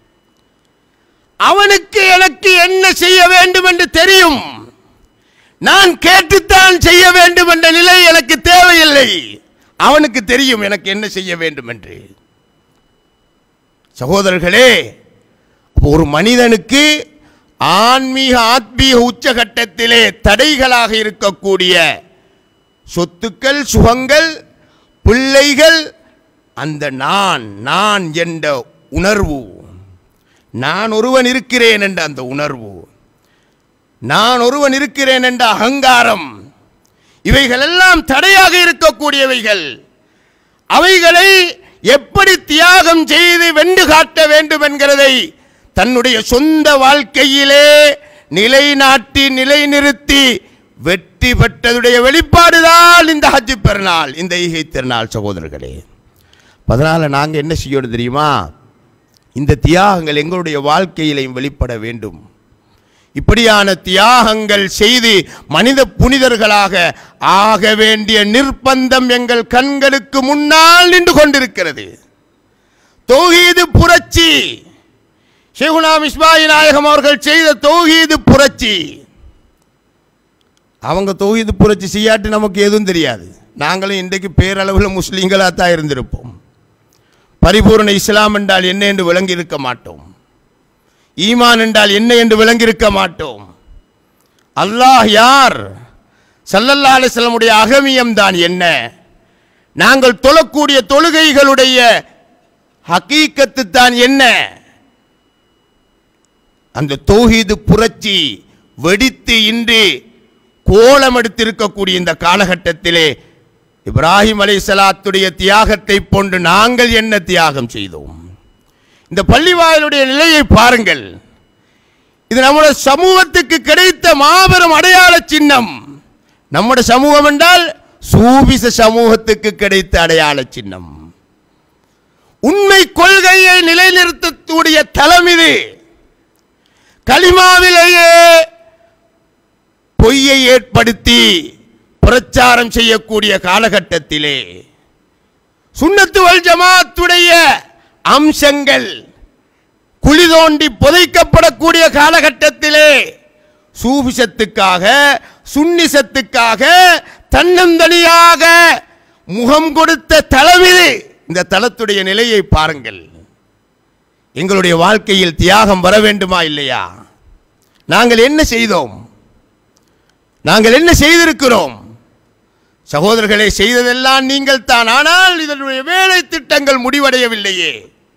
[SPEAKER 1] அவனுக்கு எனக்கு என்ன செய்ய வேண்டும் என்று தெரியும் நான் கேட்டுத்தான் செய்ய வேண்டும் என்ற நிலை எனக்கு தேவையில்லை அவனுக்கு தெரியும் எனக்கு என்ன செய்ய வேண்டும் என்று சகோதரர்களே அப்போ ஒரு மனிதனுக்கு ஆன்மீக ஆத்மீக உச்சகட்டத்திலே தடைகளாக இருக்கக்கூடிய சொத்துக்கள் சுகங்கள் பிள்ளைகள் அந்த நான் நான் என்ற உணர்வு நான் ஒருவன் இருக்கிறேன் என்ற அந்த உணர்வு நான் ஒருவன் இருக்கிறேன் என்ற அகங்காரம் இவைகளெல்லாம் தடையாக இருக்கக்கூடியவைகள் அவைகளை எப்படி தியாகம் செய்து வென்று காட்ட வேண்டும் என்கிறதை தன்னுடைய சொந்த வாழ்க்கையிலே நிலைநாட்டி நிலைநிறுத்தி வெற்றி பெற்றதுடைய வெளிப்பாடுதான் இந்த ஹஜ் பெருநாள் இந்த ஈகை திருநாள் சகோதரர்களே அதனால் நாங்கள் என்ன செய்யணும் தெரியுமா இந்த தியாகங்கள் எங்களுடைய வாழ்க்கையிலையும் வெளிப்பட வேண்டும் இப்படியான தியாகங்கள் செய்து மனித புனிதர்களாக ஆக வேண்டிய நிர்பந்தம் எங்கள் கண்களுக்கு முன்னால் நின்று கொண்டிருக்கிறது தௌஹீது புரட்சி ஷேகுனா மிஸ்பாயி நாயகம் அவர்கள் செய்த தௌஹீது புரட்சி அவங்க தௌஹீது புரட்சி செய்யாட்டி நமக்கு எதுவும் தெரியாது நாங்களும் இன்றைக்கு பேரளவில் முஸ்லீம்களாக தான் இருந்திருப்போம் பரிபூர்ண இஸ்லாம் என்றால் என்ன என்று விளங்கி இருக்க மாட்டோம் ஈமான் என்றால் என்ன என்று விளங்கியிருக்க மாட்டோம் அல்லாஹ் யார் சல்லல்லா அலிஸ்லமுடைய அகமியம் தான் என்ன நாங்கள் தொழக்கூடிய தொழுகைகளுடைய ஹக்கீக்கத்து தான் என்ன அந்த தௌஹீது புரட்சி வெடித்து இன்று கோலம் எடுத்திருக்கக்கூடிய இந்த காலகட்டத்திலே இப்ராஹிம் அலைஹிஸ்ஸலாத்துடைய தியாகத்தை போன்று நாங்கள் என்ன தியாகம் செய்தோம் இந்த பள்ளிவாயலுடைய நிலையை பாருங்கள் இது நம்முடைய சமூகத்துக்கு கிடைத்த மாபெரும் அடையாள சின்னம் நம்முடைய சமூகம் என்றால் சூபிச சமூகத்துக்கு கிடைத்த அடையாள சின்னம் உண்மை கொள்கையை நிலைநிறுத்தக்கூடிய தலம் இது கலிமாவிலேயே பொய்யை ஏற்படுத்தி பிரச்சாரம் செய்யக்கூடிய காலகட்டத்திலே சுன்னத்து வல் ஜமாத்துடைய அம்சங்கள் குழி தோண்டி புதைக்கப்படக்கூடிய காலகட்டத்திலே சூபிசத்துக்காக சுன்னிசத்துக்காக தன்னந்தனியாக முகம் கொடுத்த தலம் இது இந்த தலத்துடைய நிலையை பாருங்கள் எங்களுடைய வாழ்க்கையில் தியாகம் வர வேண்டுமா இல்லையா நாங்கள் என்ன செய்தோம் நாங்கள் என்ன செய்திருக்கிறோம் சகோதரர்களை செய்ததெல்லாம் நீங்கள் தான் ஆனால் இதனுடைய வேலை திட்டங்கள் முடிவடையவில்லையே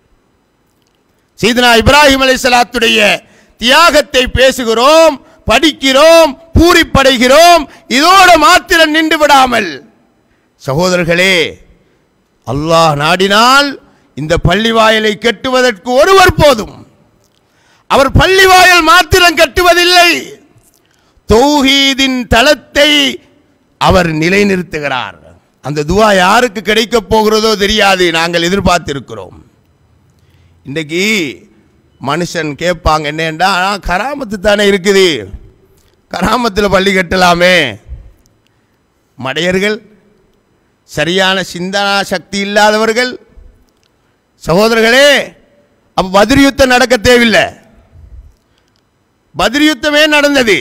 [SPEAKER 1] சீதனா இப்ராஹிம் அலைஹிஸ்ஸலாத்துடைய தியாகத்தை பேசுகிறோம் படிக்கிறோம் பூரிப்படைகிறோம் இதோடு மாத்திரம் நின்று விடாமல் சகோதரர்களே அல்லாஹ் நாடினால் இந்த பள்ளிவாயலை கட்டுவதற்கு ஒருவர் போதும் அவர் பள்ளிவாயல் மாத்திரம் கட்டுவதில்லை தௌஹீதின் தளத்தை அவர் நிலைநிறுத்துகிறார் அந்த துவா யாருக்கு கிடைக்கப் போகிறதோ தெரியாது நாங்கள் எதிர்பார்த்திருக்கிறோம் இன்றைக்கு மனுஷன் கேட்பாங்க என்னண்டா கராமத்து தானே இருக்குது கராமத்தில் பள்ளி கட்டலாமே மடையர்கள் சரியான சிந்தனா சக்தி இல்லாதவர்கள் சகோதரர்களே அப்போ பதிர் யுத்தம் நடக்க தேவையில்லை பதிர் யுத்தம் ஏன் நடந்தது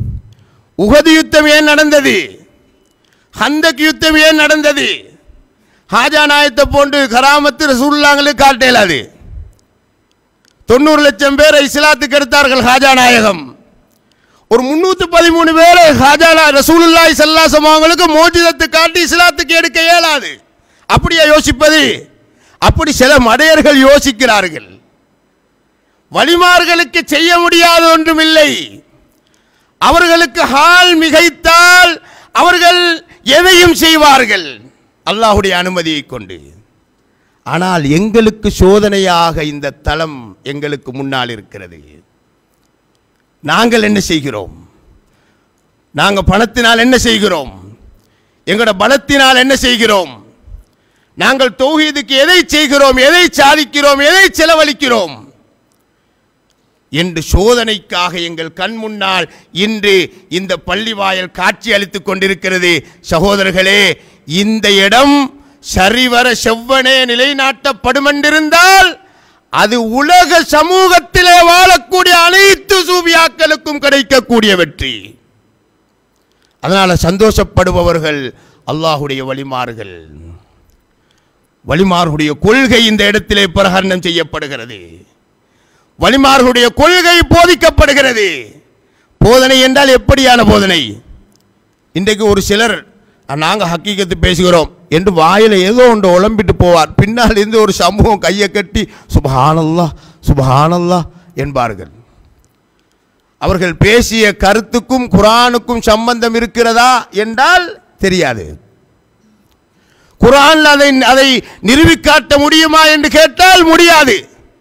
[SPEAKER 1] உகது யுத்தம் ஏன் நடந்தது ஹந்தக் யுத்தம் ஏன் நடந்தது ஹாஜா நாயத்தை போன்று கராமத்து ரசூல்லாங்களுக்கு காட்டேலாது தொண்ணூறு லட்சம் பேரை இஸ்லாத்துக்கு எடுத்தார்கள் ஹாஜா நாயகம் ஒரு முன்னூத்தி பதிமூணு பேரை ஹாஜா நா- ரசூலுல்லாஹி ஸல்லல்லாஹு அவங்களுக்கு மோஜிதத்தை காட்டி இஸ்லாத்துக்கு எடுக்க இயலாது அப்படியா யோசிப்பது அப்படி சில மடையர்கள் யோசிக்கிறார்கள் வலிமார்களுக்கு செய்ய முடியாத ஒன்றுமில்லை அவர்களுக்கு ஹால் மிகைத்தால் அவர்கள் எதையும் செய்வார்கள் அல்லாஹ்வுடைய அனுமதியை கொண்டு ஆனால் எங்களுக்கு சோதனையாக இந்த தளம் எங்களுக்கு முன்னால் இருக்கிறது நாங்கள் என்ன செய்கிறோம் நாங்கள் பணத்தினால் என்ன செய்கிறோம் எங்களோட பலத்தினால் என்ன செய்கிறோம் நாங்கள் தௌஹீதுக்கு எதை செய்கிறோம் எதை சாதிக்கிறோம் எதை செலவழிக்கிறோம் என்று சோதனைக்காக எங்கள் கண் முன்னால் இன்று இந்த பள்ளிவாயல் காட்சி அளித்துக் கொண்டிருக்கிறது சகோதரர்களே இந்த இடம் சரிவர செவ்வனே நிலைநாட்டப்படும் என்றிருந்தால் அது உலக சமூகத்திலே வாழக்கூடிய அனைத்து சூபியாக்களுக்கும் கிடைக்கக்கூடிய வெற்றி அதனால சந்தோஷப்படுபவர்கள் அல்லாஹுடைய வழிமார்கள் வழிமார்களுடைய கொள்கை இந்த இடத்திலே பிரகடனம் செய்யப்படுகிறது வழிமார்களுடைய கொள்கை போதிக்கப்படுகிறது போதனை என்றால் எப்படியான போதனை இன்றைக்கு ஒரு சிலர் நாங்கள் ஹக்கீகத்து பேசுகிறோம் என்று வாயில ஏதோ ஒன்று உழம்பிட்டு போவார் பின்னால் இருந்து ஒரு சமூகம் கையை கட்டி சுபஹானல்லா சுபஹானல்லா என்பார்கள் அவர்கள் பேசிய கருத்துக்கும் குரானுக்கும் சம்பந்தம் இருக்கிறதா என்றால் தெரியாது குரான் அதை அதை நிரூபிக்காட்ட முடியுமா என்று கேட்டால் முடியாது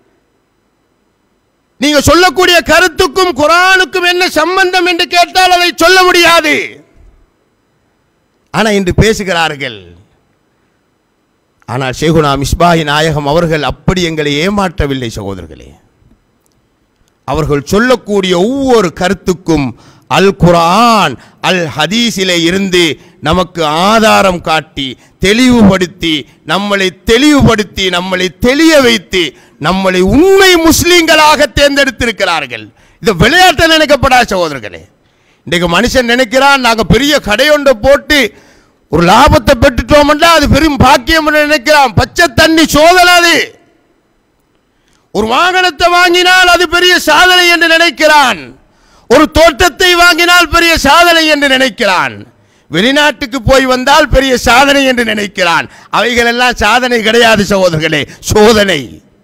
[SPEAKER 1] நீங்க சொல்லக்கூடிய கருத்துக்கும் குரானுக்கும் என்ன சம்பந்தம் என்று கேட்டால் அதை சொல்ல முடியாது ஆனா இன்று பேசுகிறார்கள் ஆனால் ஷேகுனா மிஸ்பாஹி நாயகம் அவர்கள் அப்படி எங்களை ஏமாற்றவில்லை சகோதரர்களே அவர்கள் சொல்லக்கூடிய ஒவ்வொரு கருத்துக்கும் அல் குர்ஆன் அல் ஹதீஸிலே இருந்து நமக்கு ஆதாரம் காட்டி தெளிவுபடுத்தி நம்மளை தெளிவுபடுத்தி நம்மளை தெளிய வைத்து நம்மளை உண்மை முஸ்லீம்களாக தேர்ந்தெடுத்திருக்கிறார்கள் இது விளையாட்டு நினைக்கப்படா சகோதரர்களே இன்றைக்கு மனுஷன் நினைக்கிறான் நாங்கள் பெரிய கடையொன்றை போட்டு ஒரு லாபத்தை பெற்றுட்டோம்னா அது பெரும் பாக்கியம் என்று நினைக்கிறான் பச்சை தண்ணி சோதனை அது ஒரு வாகனத்தை வாங்கினால் அது பெரிய சாதனை என்று நினைக்கிறான் ஒரு தோட்டத்தை வாங்கினால் பெரிய சாதனை என்று நினைக்கிறான் வெளிநாட்டுக்கு போய் வந்தால் பெரிய சாதனை என்று நினைக்கிறான் அவைகள் எல்லாம் சாதனை கிடையாது சகோதரர்களே சோதனை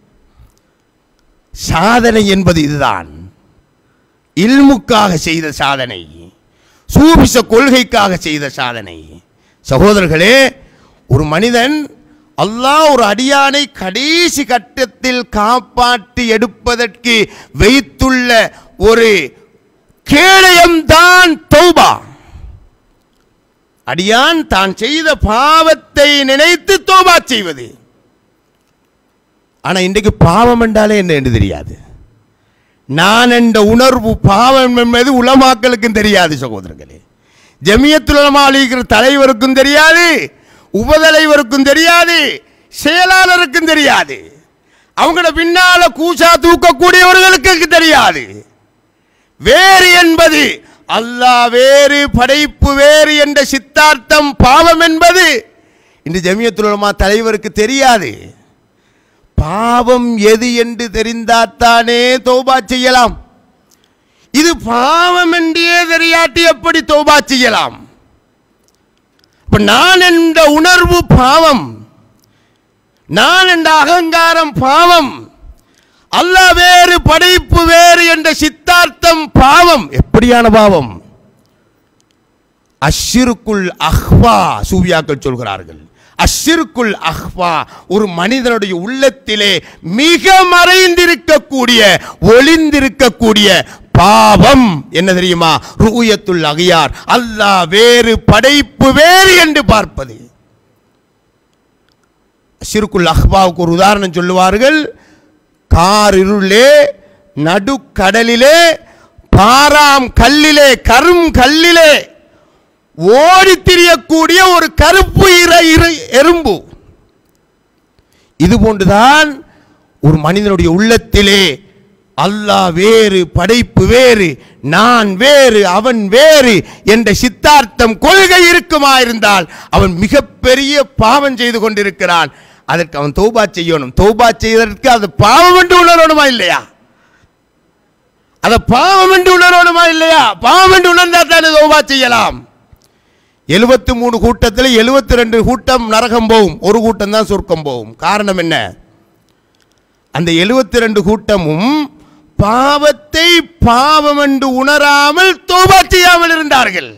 [SPEAKER 1] சாதனை என்பது இதுதான் இல்முக்காக செய்த சாதனை சூபிச கொள்கைக்காக செய்த சாதனை சகோதரர்களே ஒரு மனிதன் அல்லாஹ் ஒரு அடியானை கடைசி கட்டத்தில் காப்பாற்றி எடுப்பதற்கு வைத்துள்ள ஒரு கேடயம்தான் தௌபா அடியான் தான் செய்த பாவத்தை நினைத்து தௌபா செய்வது ஆனா இன்றைக்கு பாவம் என்றாலே என்ன என்று தெரியாது நான் என்ற உணர்வு பாவம் என்பது உலமாக்களுக்கும் தெரியாது சகோதரர்களே ஜமியத்துல் உலமா அலிகிற தலைவருக்கும் தெரியாது உபதலைவருக்கும் தெரியாது செயலாளருக்கும் தெரியாது அவங்களோட பின்னால கூசா தூக்கக்கூடியவர்களுக்கு தெரியாது வேறு என்பது அல்லாஹ் வேறு படைப்பு வேறு என்ற சித்தார்த்தம் பாவம் என்பது இந்த ஜமியத்துல் உலமா தலைவருக்கு தெரியாது பாவம் எது என்று தெரிந்தாத்தானே தௌபா செய்யலாம் இது பாவம் என்றே தெரியாட்டி எப்படி தௌபா செய்யலாம் இப்ப நான் என்ற உணர்வு பாவம் நான் என்ற அகங்காரம் பாவம் அல்லாஹ் வேறு படைப்பு வேறு என்ற சித்தார்த்தம் பாவம் எப்படியான பாவம் அஷிருக்குள் அஹ்வா சூவியாக்கள் சொல்கிறார்கள் அஷிருக்குள் அஹ்வா ஒரு மனிதனுடைய உள்ளத்திலே மிக மறைந்திருக்கக்கூடிய ஒளிந்திருக்கக்கூடிய பாவம் என்ன தெரியுமா ரூயத்துல் அகியார் அல்லாஹ் வேறு படைப்பு வேறு என்று பார்ப்பது அஷிருக்குள் அஹ்வாவுக்கு ஒரு உதாரணம் சொல்லுவார்கள் காரிருளே நடுக்கடலிலே பாராம் கல்லிலே கரும் கல்லிலே ஓடித் திரியக்கூடிய ஒரு கருப்பு இர இர- எறும்பு இது போன்றுதான் ஒரு மனிதனுடைய உள்ளத்திலே அல்லாஹ் வேறு படைப்பு வேறு நான் வேறு அவன் வேறு என்ற சித்தார்த்தம் கொள்கை இருக்குமா இருந்தால் அவன் மிகப்பெரிய பாவம் செய்து கொண்டிருக்கிறான் அதற்கு அவன் தௌபா செய்யணும் தௌபா செய்வதற்கு அது பாவம் என்று உணரணுமா இல்லையா அதை பாவம் என்று உணரணுமா இல்லையா பாவம் என்று உணர்ந்தா தானே தௌபா செய்யலாம் எழுபத்தி மூணு கூட்டத்தில் எழுபத்தி ரெண்டு கூட்டம் நரகம் போகும் ஒரு கூட்டம் தான் சொர்க்கம் போகும் காரணம் என்ன அந்த எழுபத்தி ரெண்டு கூட்டமும் பாவத்தை பாவம் என்று உணராமல் தௌபா செய்யாமல் இருந்தார்கள்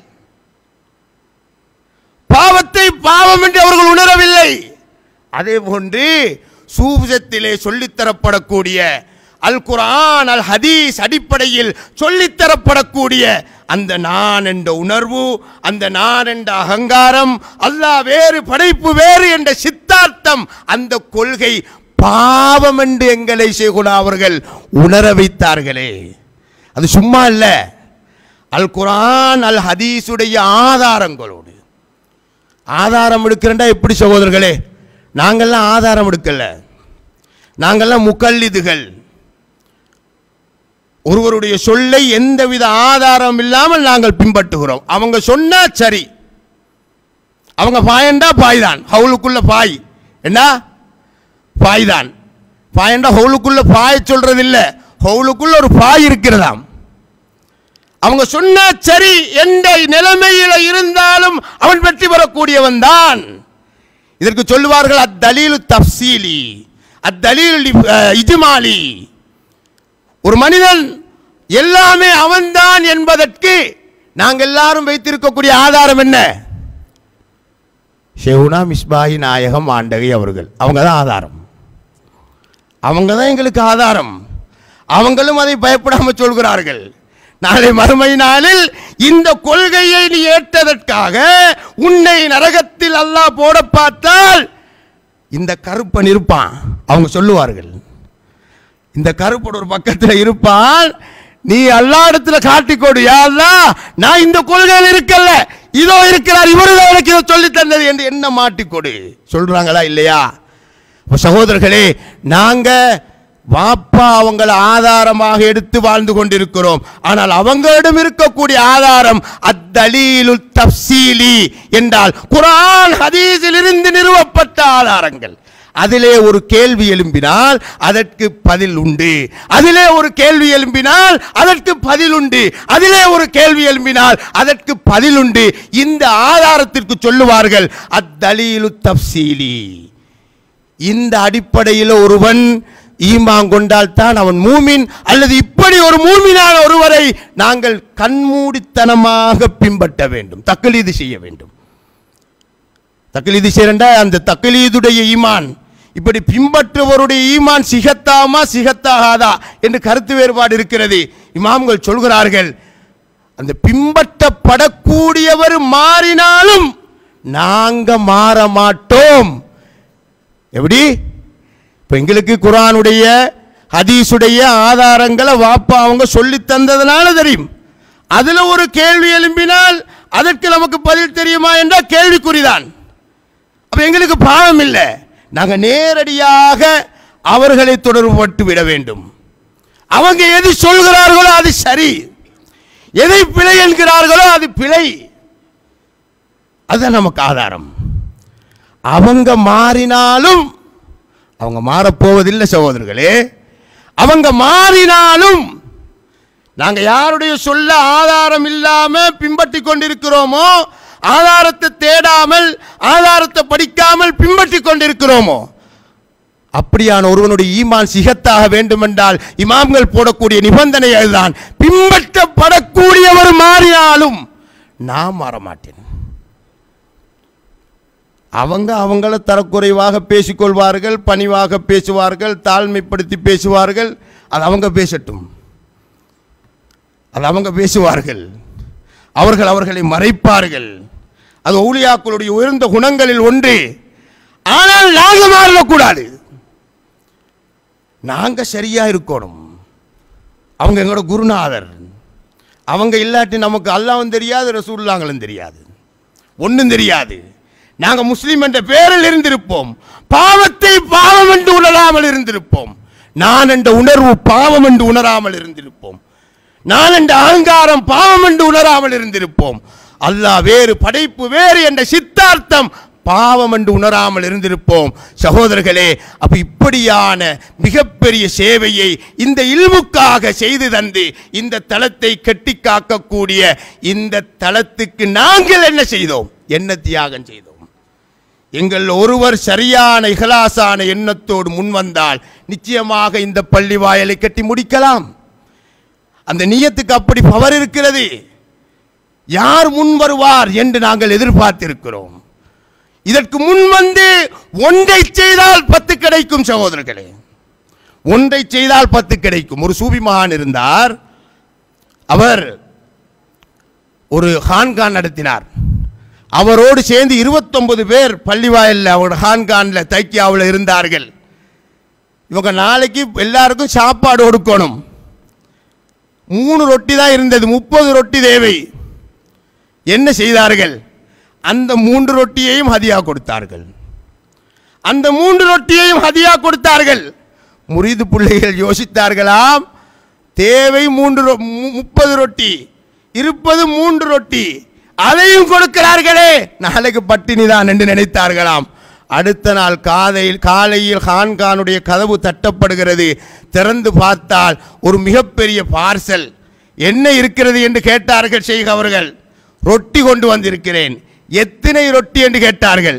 [SPEAKER 1] பாவத்தை பாவம் என்று அவர்கள் உணரவில்லை அதே போன்று சூசத்திலே சொல்லித்தரப்படக்கூடிய அல் குர்ஆன் அல் ஹதீஸ் அடிப்படையில் சொல்லித்தரப்படக்கூடிய அந்த நான் என்ற உணர்வு அந்த நான் என்ற அகங்காரம் அல்லாஹ் வேறு படைப்பு வேறு என்ற சித்தார்த்தம் அந்த கொள்கை பாவம் என்று எங்களை செய்குணா அவர்கள் உணர வைத்தார்களே அது சும்மா இல்ல அல் குர்ஆன் அல் ஹதீஸுடைய ஆதாரங்களோடு ஆதாரம் எடுக்கிறண்டா எப்படி சகோதரர்களே நாங்கள்லாம் ஆதாரம் எடுக்கல நாங்கள்லாம் முக்கல்லிதுகள் ஒருவருடைய சொல்லை எந்தவித ஆதாரம் இல்லாமல் நாங்கள் பின்பற்றுகிறோம் அவங்க சொன்னா சரி அவங்க பாயண்டா பாய்தான் ஹவுலுக்குள்ள பாய் என்ன பாய்தான் பாயண்டா ஹவுலுக்குள்ள பாய சொல்றது இல்ல ஹவுலுக்குள்ள ஒரு பாய் இருக்கிறதாம் அவங்க சொன்னா சரி எந்த நிலைமையில இருந்தாலும் அவன் வெற்றி பெறக்கூடியவன் தான் இதற்கு சொல்லுவார்கள் அத்தலீலு தப்சீலி அத்தலீலு அஹ், இஜ்மாலி ஒரு மனிதன் எல்லாமே அவன்தான் என்பதற்கு நாங்கள் எல்லாரும் வைத்திருக்கக்கூடிய ஆதாரம் என்ன ஷெவுனா மிஸ்பாஹி நாயகம் ஆண்டகை அவர்கள் அவங்க தான் ஆதாரம் அவங்க தான் எங்களுக்கு ஆதாரம் அவங்களும் அதை பயப்படாம சொல்கிறார்கள் நாளை மறுமை நாளில் இந்த கொள்கையை நீ ஏற்றதற்காக உன்னை நரகத்தில் அல்லாஹ் போட பார்த்தால் இந்த கருப்பன் இருப்பான் அவங்க சொல்லுவார்கள் இந்த கருப்பன் ஒரு பக்கத்தில் இருப்பான் நீ எல்லா இடத்துல காட்டிக்கொடு யா அல்லாஹ் நான் இந்த கொள்கையில் இருக்கல்ல இதோ இருக்கிறார் இவரு தான் எனக்கு இதை சொல்லி தந்தது என்று என்ன மாட்டிக்கொடு சொல்றாங்களா இல்லையா அப்ப சகோதரர்களே நாங்க வாப்பா அவங்கள ஆதாரமாக எடுத்து வாழ்ந்து கொண்டிருக்கிறோம் ஆனால் அவங்களிடம் இருக்கக்கூடிய ஆதாரம் அத்தலீலு தப்சீலி என்றால் குர்ஆன் ஹதீஸில் இருந்து நிறுவப்பட்ட ஆதாரங்கள் அதிலே ஒரு கேள்வி எழும்பினால் அதற்கு பதில் உண்டு அதிலே ஒரு கேள்வி எழும்பினால் அதற்கு பதில் உண்டு அதிலே ஒரு கேள்வி எழும்பினால் அதற்கு பதில் உண்டு இந்த ஆதாரத்திற்கு சொல்லுவார்கள் அத்தலீலு தப்சீலி இந்த அடிப்படையில் ஒருவன் ஈமான் கொண்டால் தான் அவன் மூமின் அல்லது இப்படி ஒரு மூமினான ஒருவரை நாங்கள் கண்மூடித்தனமாக பின்பற்ற வேண்டும் தக்லீது செய்ய வேண்டும் தக்லீது செய்யறா அந்த தக்லீதுடைய ஈமான் இப்படி பின்பற்றுபவருடைய ஈமான் சிகத்தாமா சிகத்தாகாதா என்று கருத்து வேறுபாடு இருக்கிறது இமாம்கள் சொல்கிறார்கள் அந்த பின்பற்றப்படக்கூடியவர் மாறினாலும் நாங்க மாற மாட்டோம் எப்படி இப்போ எங்களுக்கு குரானுடைய ஹதீஸுடைய ஆதாரங்களை வாப்பா அவங்க சொல்லி தந்ததுனால தெரியும் அதுல ஒரு கேள்வி எழும்பினால் அதற்கு நமக்கு பதில் தெரியுமா என்றால் கேள்விக்குறிதான் அப்ப எங்களுக்கு பாவம் இல்லை நாங்க நேரடியாக அவர்களை தொடர்புபட்டு விட வேண்டும் அவங்க எது சொல்கிறார்களோ அது சரி எதை பிழை என்கிறார்களோ அது பிழை அதுதான் நமக்கு ஆதாரம் அவங்க மாறினாலும் அவங்க மாறப்போவதில்லை சகோதரர்களே அவங்க மாறினாலும் நாங்க யாருடைய சொல்ல ஆதாரம் இல்லாம பின்பற்றி கொண்டிருக்கிறோமோ ஆதாரத்தை தேடாமல் ஆதாரத்தை படிக்காமல் பின்பற்றி கொண்டிருக்கிறோமோ அப்படியான ஒருவனுடைய ஈமான் சிகத்தாக வேண்டுமென்றால் இமாம்கள் போடக்கூடிய நிபந்தனை அதுதான் பின்பற்றப்படக்கூடியவர் மாறினாலும் நான் மாற மாட்டேன் அவங்க அவங்கள தரக்குறைவாக பேசிக்கொள்வார்கள் பணிவாக பேசுவார்கள் தாழ்மைப்படுத்தி பேசுவார்கள் அது அவங்க பேசட்டும் அது அவங்க பேசுவார்கள் அவர்கள் அவர்களை மறைப்பார்கள் அது ஊழியாக்களுடைய உயர்ந்த குணங்களில் ஒன்று ஆனால் நாங்க மாறக்கூடாது நாங்க சரியா இருக்கணும் அவங்க எங்களோட குருநாதர் அவங்க இல்லாட்டி நமக்கு அல்லாவும் தெரியாது ரசூல்லாங்களும் தெரியாது ஒன்றும் தெரியாது நாங்க முஸ்லீம் என்ற பெயரில் இருந்திருப்போம் பாவத்தை பாவம் என்று உணராமல் இருந்திருப்போம் நான் என்ற உணர்வு பாவம் என்று உணராமல் இருந்திருப்போம் நான் என்ற அகங்காரம் பாவம் என்று உணராமல் இருந்திருப்போம் அல்லாஹ் வேறு படைப்பு வேறு என்ற சித்தார்த்தம் பாவம் என்று உணராமல் இருந்திருப்போம் சகோதரர்களே அப்ப இப்படியான மிகப்பெரிய சேவையை இந்த இல்முக்காக செய்து தந்து இந்த தளத்தை கட்டி காக்கக்கூடிய இந்த தளத்துக்கு நாங்கள் என்ன செய்தோம் என்ன தியாகம் செய்தோம் எங்கள் ஒருவர் சரியான இகலாசான எண்ணத்தோடு முன் வந்தால் நிச்சயமாக இந்த பள்ளி வாயலை கட்டி முடிக்கலாம் அந்த நியத்துக்கு அப்படி பவர் இருக்கிறது யார் முன் வருவார் என்று நாங்கள் எதிர்பார்த்திருக்கிறோம் இதற்கு முன் வந்து ஒன்றை செய்தால் பத்து கிடைக்கும் சகோதரர்களே ஒன்றை செய்தால் பத்து கிடைக்கும் ஒரு சூபி மகான் இருந்தார் அவர் ஒரு ஹான்கான் நடத்தினார் அவரோடு சேர்ந்து இருபத்தொன்பது பேர் பள்ளிவாயலில் அவர் ஹான்கானில் தைக்கியாவில் இருந்தார்கள் இவங்க நாளைக்கு எல்லாருக்கும் சாப்பாடு கொடுக்கணும் மூணு ரொட்டி தான் இருந்தது முப்பது ரொட்டி தேவை என்ன செய்தார்கள் அந்த மூன்று ரொட்டியையும் ஹதியா கொடுத்தார்கள் அந்த மூன்று ரொட்டியையும் ஹதியா கொடுத்தார்கள் முறிது பிள்ளைகள் யோசித்தார்களாம் தேவை மூன்று ரொ- மு- முப்பது ரொட்டி இருப்பது மூன்று ரொட்டி அதையும் கொடுக்கிறார்களே நாளைக்கு பட்டினி தான் என்று நினைத்தார்களாம் அடுத்த நாள் காலையில் காலையில் ஹான்கானுடைய கதவு தட்டப்படுகிறது திறந்து பார்த்தால் ஒரு மிகப்பெரிய பார்சல் என்ன இருக்கிறது என்று கேட்டார்கள் ஷெய்க் அவர்கள் ரொட்டி கொண்டு வந்திருக்கிறேன் எத்தனை ரொட்டி என்று கேட்டார்கள்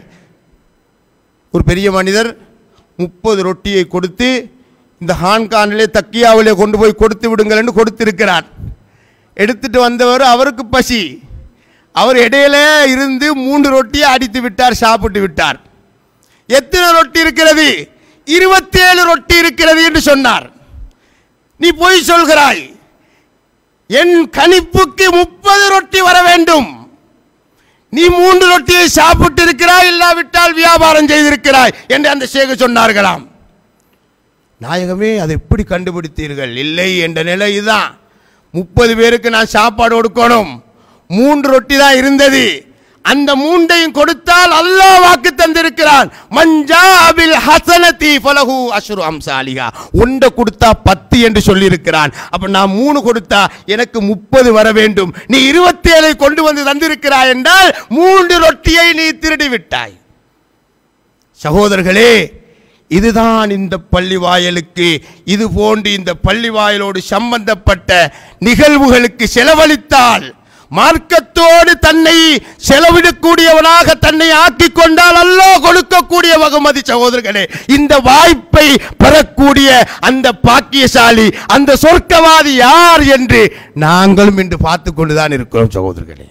[SPEAKER 1] ஒரு பெரிய மனிதர் முப்பது ரொட்டியை கொடுத்து இந்த ஹான்கானிலே தக்கியாவிலே கொண்டு போய் கொடுத்து விடுங்கள் என்று கொடுத்திருக்கிறார் எடுத்துட்டு வந்தவர் அவருக்கு பசி அவர் இடையில இருந்து மூன்று ரொட்டியை அடித்து விட்டார் சாப்பிட்டு விட்டார் எத்தனை ரொட்டி இருக்கிறது இருபத்தேழு ரொட்டி இருக்கிறது என்று சொன்னார் நீ போய் சொல்கிறாய் என் கணிப்புக்கு முப்பது ரொட்டி வர வேண்டும் நீ மூன்று ரொட்டியை சாப்பிட்டு இருக்கிறாய் இல்லாவிட்டால் வியாபாரம் செய்திருக்கிறாய் என்று அந்த சேக சொன்னார்களாம் நாயகமே அதை எப்படி கண்டுபிடித்தீர்கள் இல்லை என்ற நிலை இதுதான் முப்பது பேருக்கு நான் சாப்பாடு கொடுக்கணும் மூன்று ரொட்டி தான் இருந்தது அந்த மூண்டையும் கொடுத்தால் அல்லாஹ் வாக்கு தந்திருக்கிறான் மஞ்சாபில் ஹசனதி ஃபலஹு அஷ்ரு அம்சாலிகா ஒன்றை கொடுத்தா பத்து என்று சொல்லியிருக்கிறான் அப்ப நான் மூணு கொடுத்தா எனக்கு முப்பது வர வேண்டும் நீ இருபத்தேழை கொண்டு வந்து தந்திருக்கிறாய் என்றால் மூன்று ரொட்டியை நீ திருடி விட்டாய் சகோதரர்களே இதுதான் இந்த பள்ளி வாயலுக்கு இது போன்று இந்த பள்ளி வாயலோடு சம்பந்தப்பட்ட நிகழ்வுகளுக்கு செலவழித்தால் மார்க்கத்தோடு தன்னை செலவிடக்கூடியவனாக தன்னை ஆக்கிக் கொண்டால் அல்லாஹ் கொடுக்கக்கூடிய வகுமதி சகோதரர்களே இந்த வாய்ப்பை பெறக்கூடிய அந்த பாக்கியசாலி அந்த சொர்க்கவாதி யார் என்று நாங்களும் இன்று பார்த்து கொண்டுதான் இருக்கிறோம் சகோதரர்களே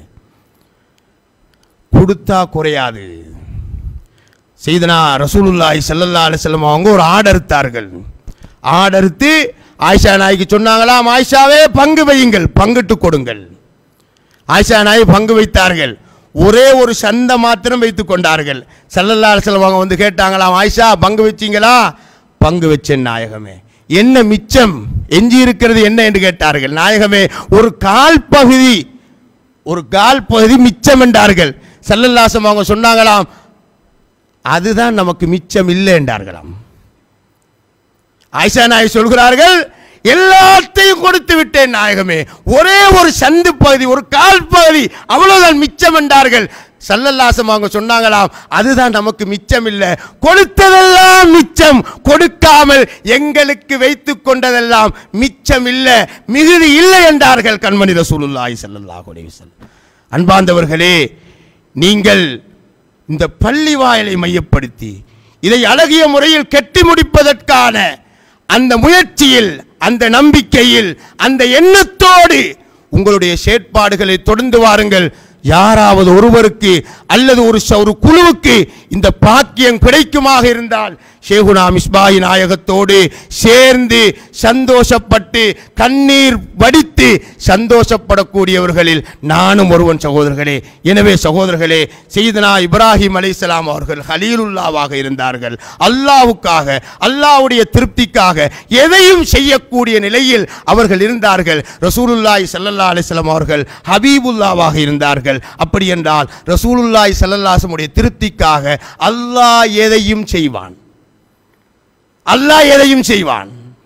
[SPEAKER 1] கொடுத்தா குறையாது செய்தனா ரசூலுல்லாஹி ஸல்லல்லாஹு அலைஹி வஸல்லம் அவங்க ஒரு ஆடறுத்தார்கள் ஆடறுத்து ஆயிஷா நாய்க்கு சொன்னாங்களாம் ஆயிஷாவே பங்கு வையுங்கள் பங்கிட்டு கொடுங்கள் ஆயிஷா நாய் பங்கு வைத்தார்கள் ஒரே ஒரு சந்தை மாத்திரம் வைத்துக் கொண்டார்கள் ஸல்லல்லாஹு அலைஹி வஸல்லம் அவங்க வந்து கேட்டாங்களாம் ஆயிஷா பங்கு வச்சீங்களா பங்கு வச்சேன் நாயகமே என்ன மிச்சம் எஞ்சி இருக்கிறது என்ன என்று கேட்டார்கள் நாயகமே ஒரு கால் பகுதி ஒரு கால் பகுதி மிச்சம் என்றார்கள் செல்லல்லாசம் அவங்க சொன்னாங்களாம் அதுதான் நமக்கு மிச்சம் இல்லை என்றார்களாம் ஆயிஷா நாய் சொல்கிறார்கள் எல்லாத்தையும் கொடுத்து விட்டேன் நாயகமே ஒரே ஒரு சந்து பகுதி ஒரு கால் பகுதி அவ்வளவுதான் மிச்சம் என்றார்கள் சல்லல்லாசம் அவங்க சொன்னாங்களாம் அதுதான் நமக்கு மிச்சம் இல்லை கொடுத்ததெல்லாம் மிச்சம் கொடுக்காமல் எங்களுக்கு வைத்துக் கொண்டதெல்லாம் மிச்சம் இல்லை மிகுதி இல்லை என்றார்கள் கண்மணி ரசூலுல்லாஹி ஸல்லல்லாஹு அலைஹி வஸல்லம் அன்பார்ந்தவர்களே நீங்கள் இந்த பள்ளி வாயலை மையப்படுத்தி இதை அழகிய முறையில் கட்டி முடிப்பதற்கான அந்த முயற்சியில் அந்த நம்பிக்கையில் அந்த எண்ணத்தோடு உங்களுடைய செயற்பாடுகளை தொடர்ந்து வாருங்கள் யாராவது ஒருவருக்கு அல்லது ஒரு ச- ஒரு குழுவுக்கு இந்த பாக்கியம் கிடைக்குமாக இருந்தால் ஷேகுனா மிஸ்பாஹி நாயகத்தோடு சேர்ந்து சந்தோஷப்பட்டு கண்ணீர் வடித்து சந்தோஷப்படக்கூடியவர்களில் நானும் ஒருவன் சகோதரர்களே எனவே சகோதரர்களே செய்தனா இப்ராஹிம் அலைஹிஸ்ஸலாம் அவர்கள் ஹலீலுல்லாவாக இருந்தார்கள் அல்லாஹ்வுக்காக அல்லாஹ்வுடைய திருப்திக்காக எதையும் செய்யக்கூடிய நிலையில் அவர்கள் இருந்தார்கள் ரசூலுல்லாஹி ஸல்லல்லாஹு அலைஹி வஸல்லம் அவர்கள் ஹபீபுல்லாவாக இருந்தார்கள் அப்படி என்றால் ரசூலுல்லாஹி ஸல்லல்லாஹு திருப்திக்காக அல்லாஹ் எதையும் செய்வான் அல்லாஹ் எதையும் செய்வான்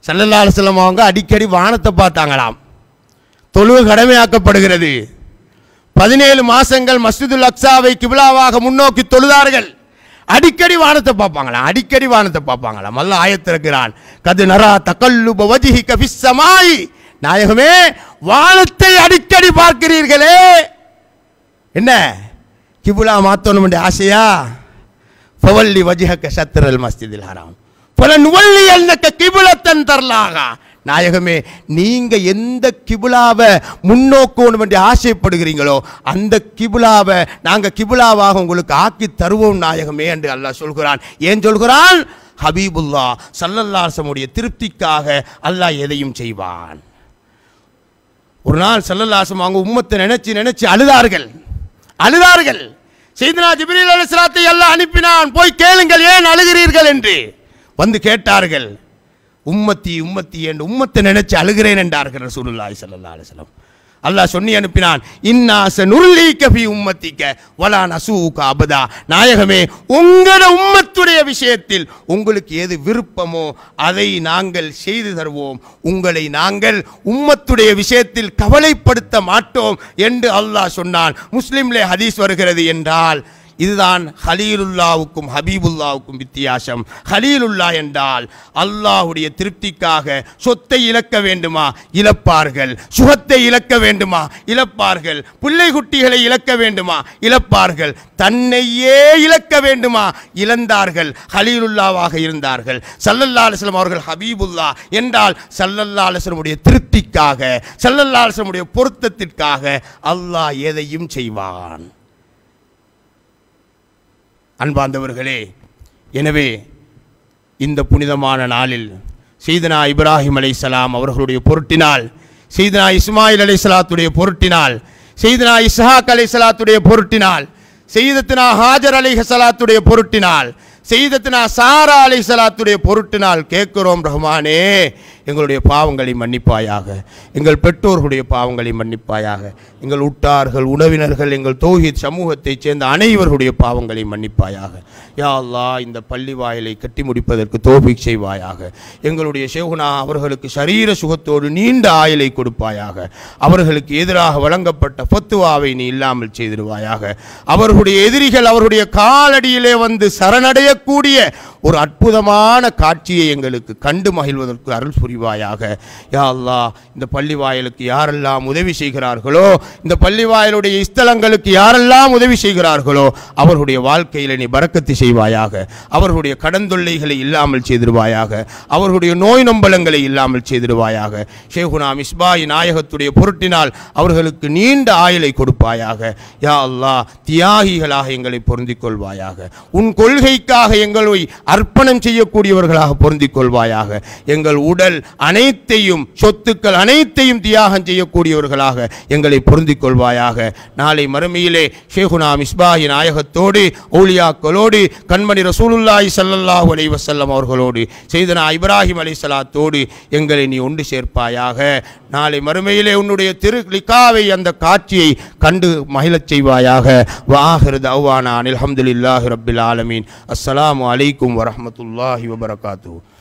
[SPEAKER 1] சல்லல்லா அலுவலம் அவங்க அடிக்கடி வானத்தை பார்த்தாங்களாம் தொழுவு கடமையாக்கப்படுகிறது பதினேழு மாசங்கள் மஸ்ஜிதுல் அக்ஸாவை கிபிலாவாக முன்னோக்கி தொழுதார்கள் அடிக்கடி வானத்தை பார்ப்பாங்களாம் அடிக்கடி வானத்தை பார்ப்பாங்களாம் அல்ல ஆயத்திருக்கிறான் கது நரா தகல்லு வஜிஹி கபிஸ்ஸமாய் நாயகமே வானத்தை அடிக்கடி பார்க்கிறீர்களே என்ன கிபுலா மாத்தணும் ஆசையா ஃபவல்லி வஜிஹக்க சத்ரல் மஸ்ஜிதில் ஹராம் பல நுவல்லி என்னக்க கிபுலத்தன் தரலாகா நாயகமே நீங்க எந்த கிபுலாவை முன்னோக்கணும் என்று ஆசைப்படுகிறீங்களோ அந்த கிபுலாவை நாங்க கிபுலாவாக உங்களுக்கு ஆக்கி தருவோம் நாயகமே என்று அல்லாஹ் சொல்கிறான் ஏன் சொல்கிறான் ஹபீபுல்லா சல்லல்லாசமுடைய திருப்திக்காக அல்லாஹ் எதையும் செய்வான் ஒரு நாள் சல்லல்லாசம் அவங்க உம்மத்தை நினைச்சு நினைச்சு அழுதார்கள் அழுதார்கள் செய்தனா ஜிப்ரீல் அலிஸ்லாத்தை எல்லாம் அனுப்பினான் போய் கேளுங்கள் ஏன் அழுகிறீர்கள் என்று வந்து கேட்டார்கள் உம்மத்தி உம்மத்தி என்று உம்மத்தை நினைச்சு அழுகிறேன் என்றார்கள் ரசூலுல்லாஹி ஸல்லல்லாஹு அலைஹி வஸல்லம் அல்லாஹ் சொல்லி அனுப்பினான் இன்னாச நுருளி கபி உம்மத்திக்க வலா நசூக அபதா நாயகமே உங்களோட உம்மத்துடைய விஷயத்தில் உங்களுக்கு எது விருப்பமோ அதை நாங்கள் செய்து தருவோம் உங்களை நாங்கள் உம்மத்துடைய விஷயத்தில் கவலைப்படுத்த மாட்டோம் என்று அல்லாஹ் சொன்னான் முஸ்லிம்லே ஹதீஸ் வருகிறது என்றால் இதுதான் ஹலீலுல்லாவுக்கும் ஹபீபுல்லாவுக்கும் வித்தியாசம் ஹலீலுல்லா என்றால் அல்லாஹுடைய திருப்திக்காக சொத்தை இழக்க வேண்டுமா இழப்பார்கள் சுகத்தை இழக்க வேண்டுமா இழப்பார்கள் பிள்ளை குட்டிகளை இழக்க வேண்டுமா இழப்பார்கள் தன்னையே இழக்க வேண்டுமா இழந்தார்கள் ஹலீலுல்லாவாக இருந்தார்கள் சல்லல்லா அலிஸ்லாம் அவர்கள் ஹபீபுல்லா என்றால் சல்லல்லா அலிஸ்லமுடைய திருப்திக்காக சல்லல்லா அலிஸ்லமுடைய பொருத்தத்திற்காக அல்லாஹ் எதையும் செய்வான் அன்பார்ந்தவர்களே எனவே இந்த புனிதமான நாளில் சீதனா இப்ராஹிம் அலைஹிஸ்ஸலாம் அவர்களுடைய பொருட்டினால் சீதனா இஸ்மாயில் அலைஹிஸ்ஸலாத்துடைய பொருட்டினால் செய்தனா இஸ்ஹாக் அலைஹிஸ்ஸலாத்துடைய பொருட்டினால் செய்தத்தினா ஹாஜர் அலைஹிஸ்ஸலாத்துடைய பொருட்டினால் செய்தத்தினா சாரா அலைஹிஸ்ஸலாத்துடைய பொருட்டினால் கேட்கிறோம் ரஹ்மானே எங்களுடைய பாவங்களை மன்னிப்பாயாக எங்கள் பெற்றோர்களுடைய பாவங்களை மன்னிப்பாயாக எங்கள் உட்டார்கள் உறவினர்கள் எங்கள் தௌஹீத் சமூகத்தைச் சேர்ந்த அனைவருடைய பாவங்களை மன்னிப்பாயாக யா அல்லாஹ் இந்த பள்ளி வாயிலை கட்டி முடிப்பதற்கு தோபிக் செய்வாயாக எங்களுடைய ஷேகுனா அவர்களுக்கு சரீர சுகத்தோடு நீண்ட ஆயுளை கொடுப்பாயாக அவர்களுக்கு எதிராக வழங்கப்பட்ட ஃபத்துவாவை நீ இல்லாமல் செய்திருவாயாக அவர்களுடைய எதிரிகள் அவர்களுடைய காலடியிலே வந்து சரணடையக்கூடிய ஒரு அற்புதமான காட்சியை எங்களுக்கு கண்டு மகிழ்வதற்கு அருள் புரிவாயாக யா அல்லாஹ் இந்த பள்ளி வாயிலுக்கு யாரெல்லாம் உதவி செய்கிறார்களோ இந்த பள்ளி வாயிலுடைய ஸ்தலங்களுக்கு யாரெல்லாம் உதவி செய்கிறார்களோ அவர்களுடைய வாழ்க்கையில் நீ பறக்கத்து செய்வாயாக அவர்களுடைய கடன் தொல்லைகளை இல்லாமல் செய்திருவாயாக அவர்களுடைய நோய் நம்பலங்களை இல்லாமல் செய்திருவாயாக ஷேகுனா மிஸ்பாய் நாயகத்துடைய பொருட்டினால் அவர்களுக்கு நீண்ட ஆயுளை கொடுப்பாயாக யா அல்லாஹ் தியாகிகளாக எங்களை பொருந்திக் கொள்வாயாக உன் கொள்கைக்காக எங்களை அர்ப்பணம் செய்யக்கூடியவர்களாக பொருந்திக் கொள்வாயாக எங்கள் உடல் அனைத்தையும் சொத்துக்கள் அனைத்தையும் தியாகம் செய்யக்கூடியவர்களாக எங்களை பொருந்திக் கொள்வாயாக நாளை மறுமையிலே ஷேகுனா மிஸ்பாஹி நாயகத்தோடு ஊலியாக்களோடு கண்மணி ரசூலுல்லாஹி ஸல்லல்லாஹு அலைஹி வஸல்லம் அவர்களோடு செய்தனா இப்ராஹிம் அலைஹிஸ்ஸலாத்தோடு எங்களை நீ ஒன்று சேர்ப்பாயாக நாளை மறுமையிலே உன்னுடைய திரு லிகாவை அந்த காட்சியை கண்டு மகிழச் செய்வாயாக வாஹிர் தௌவானா அனில் அல்ஹம்துலில்லாஹி ரப்பில் ஆலமீன் அஸ்ஸலாமு அலைக்கும் வரஹ்மத்துல்லாஹி வபரகாத்துஹு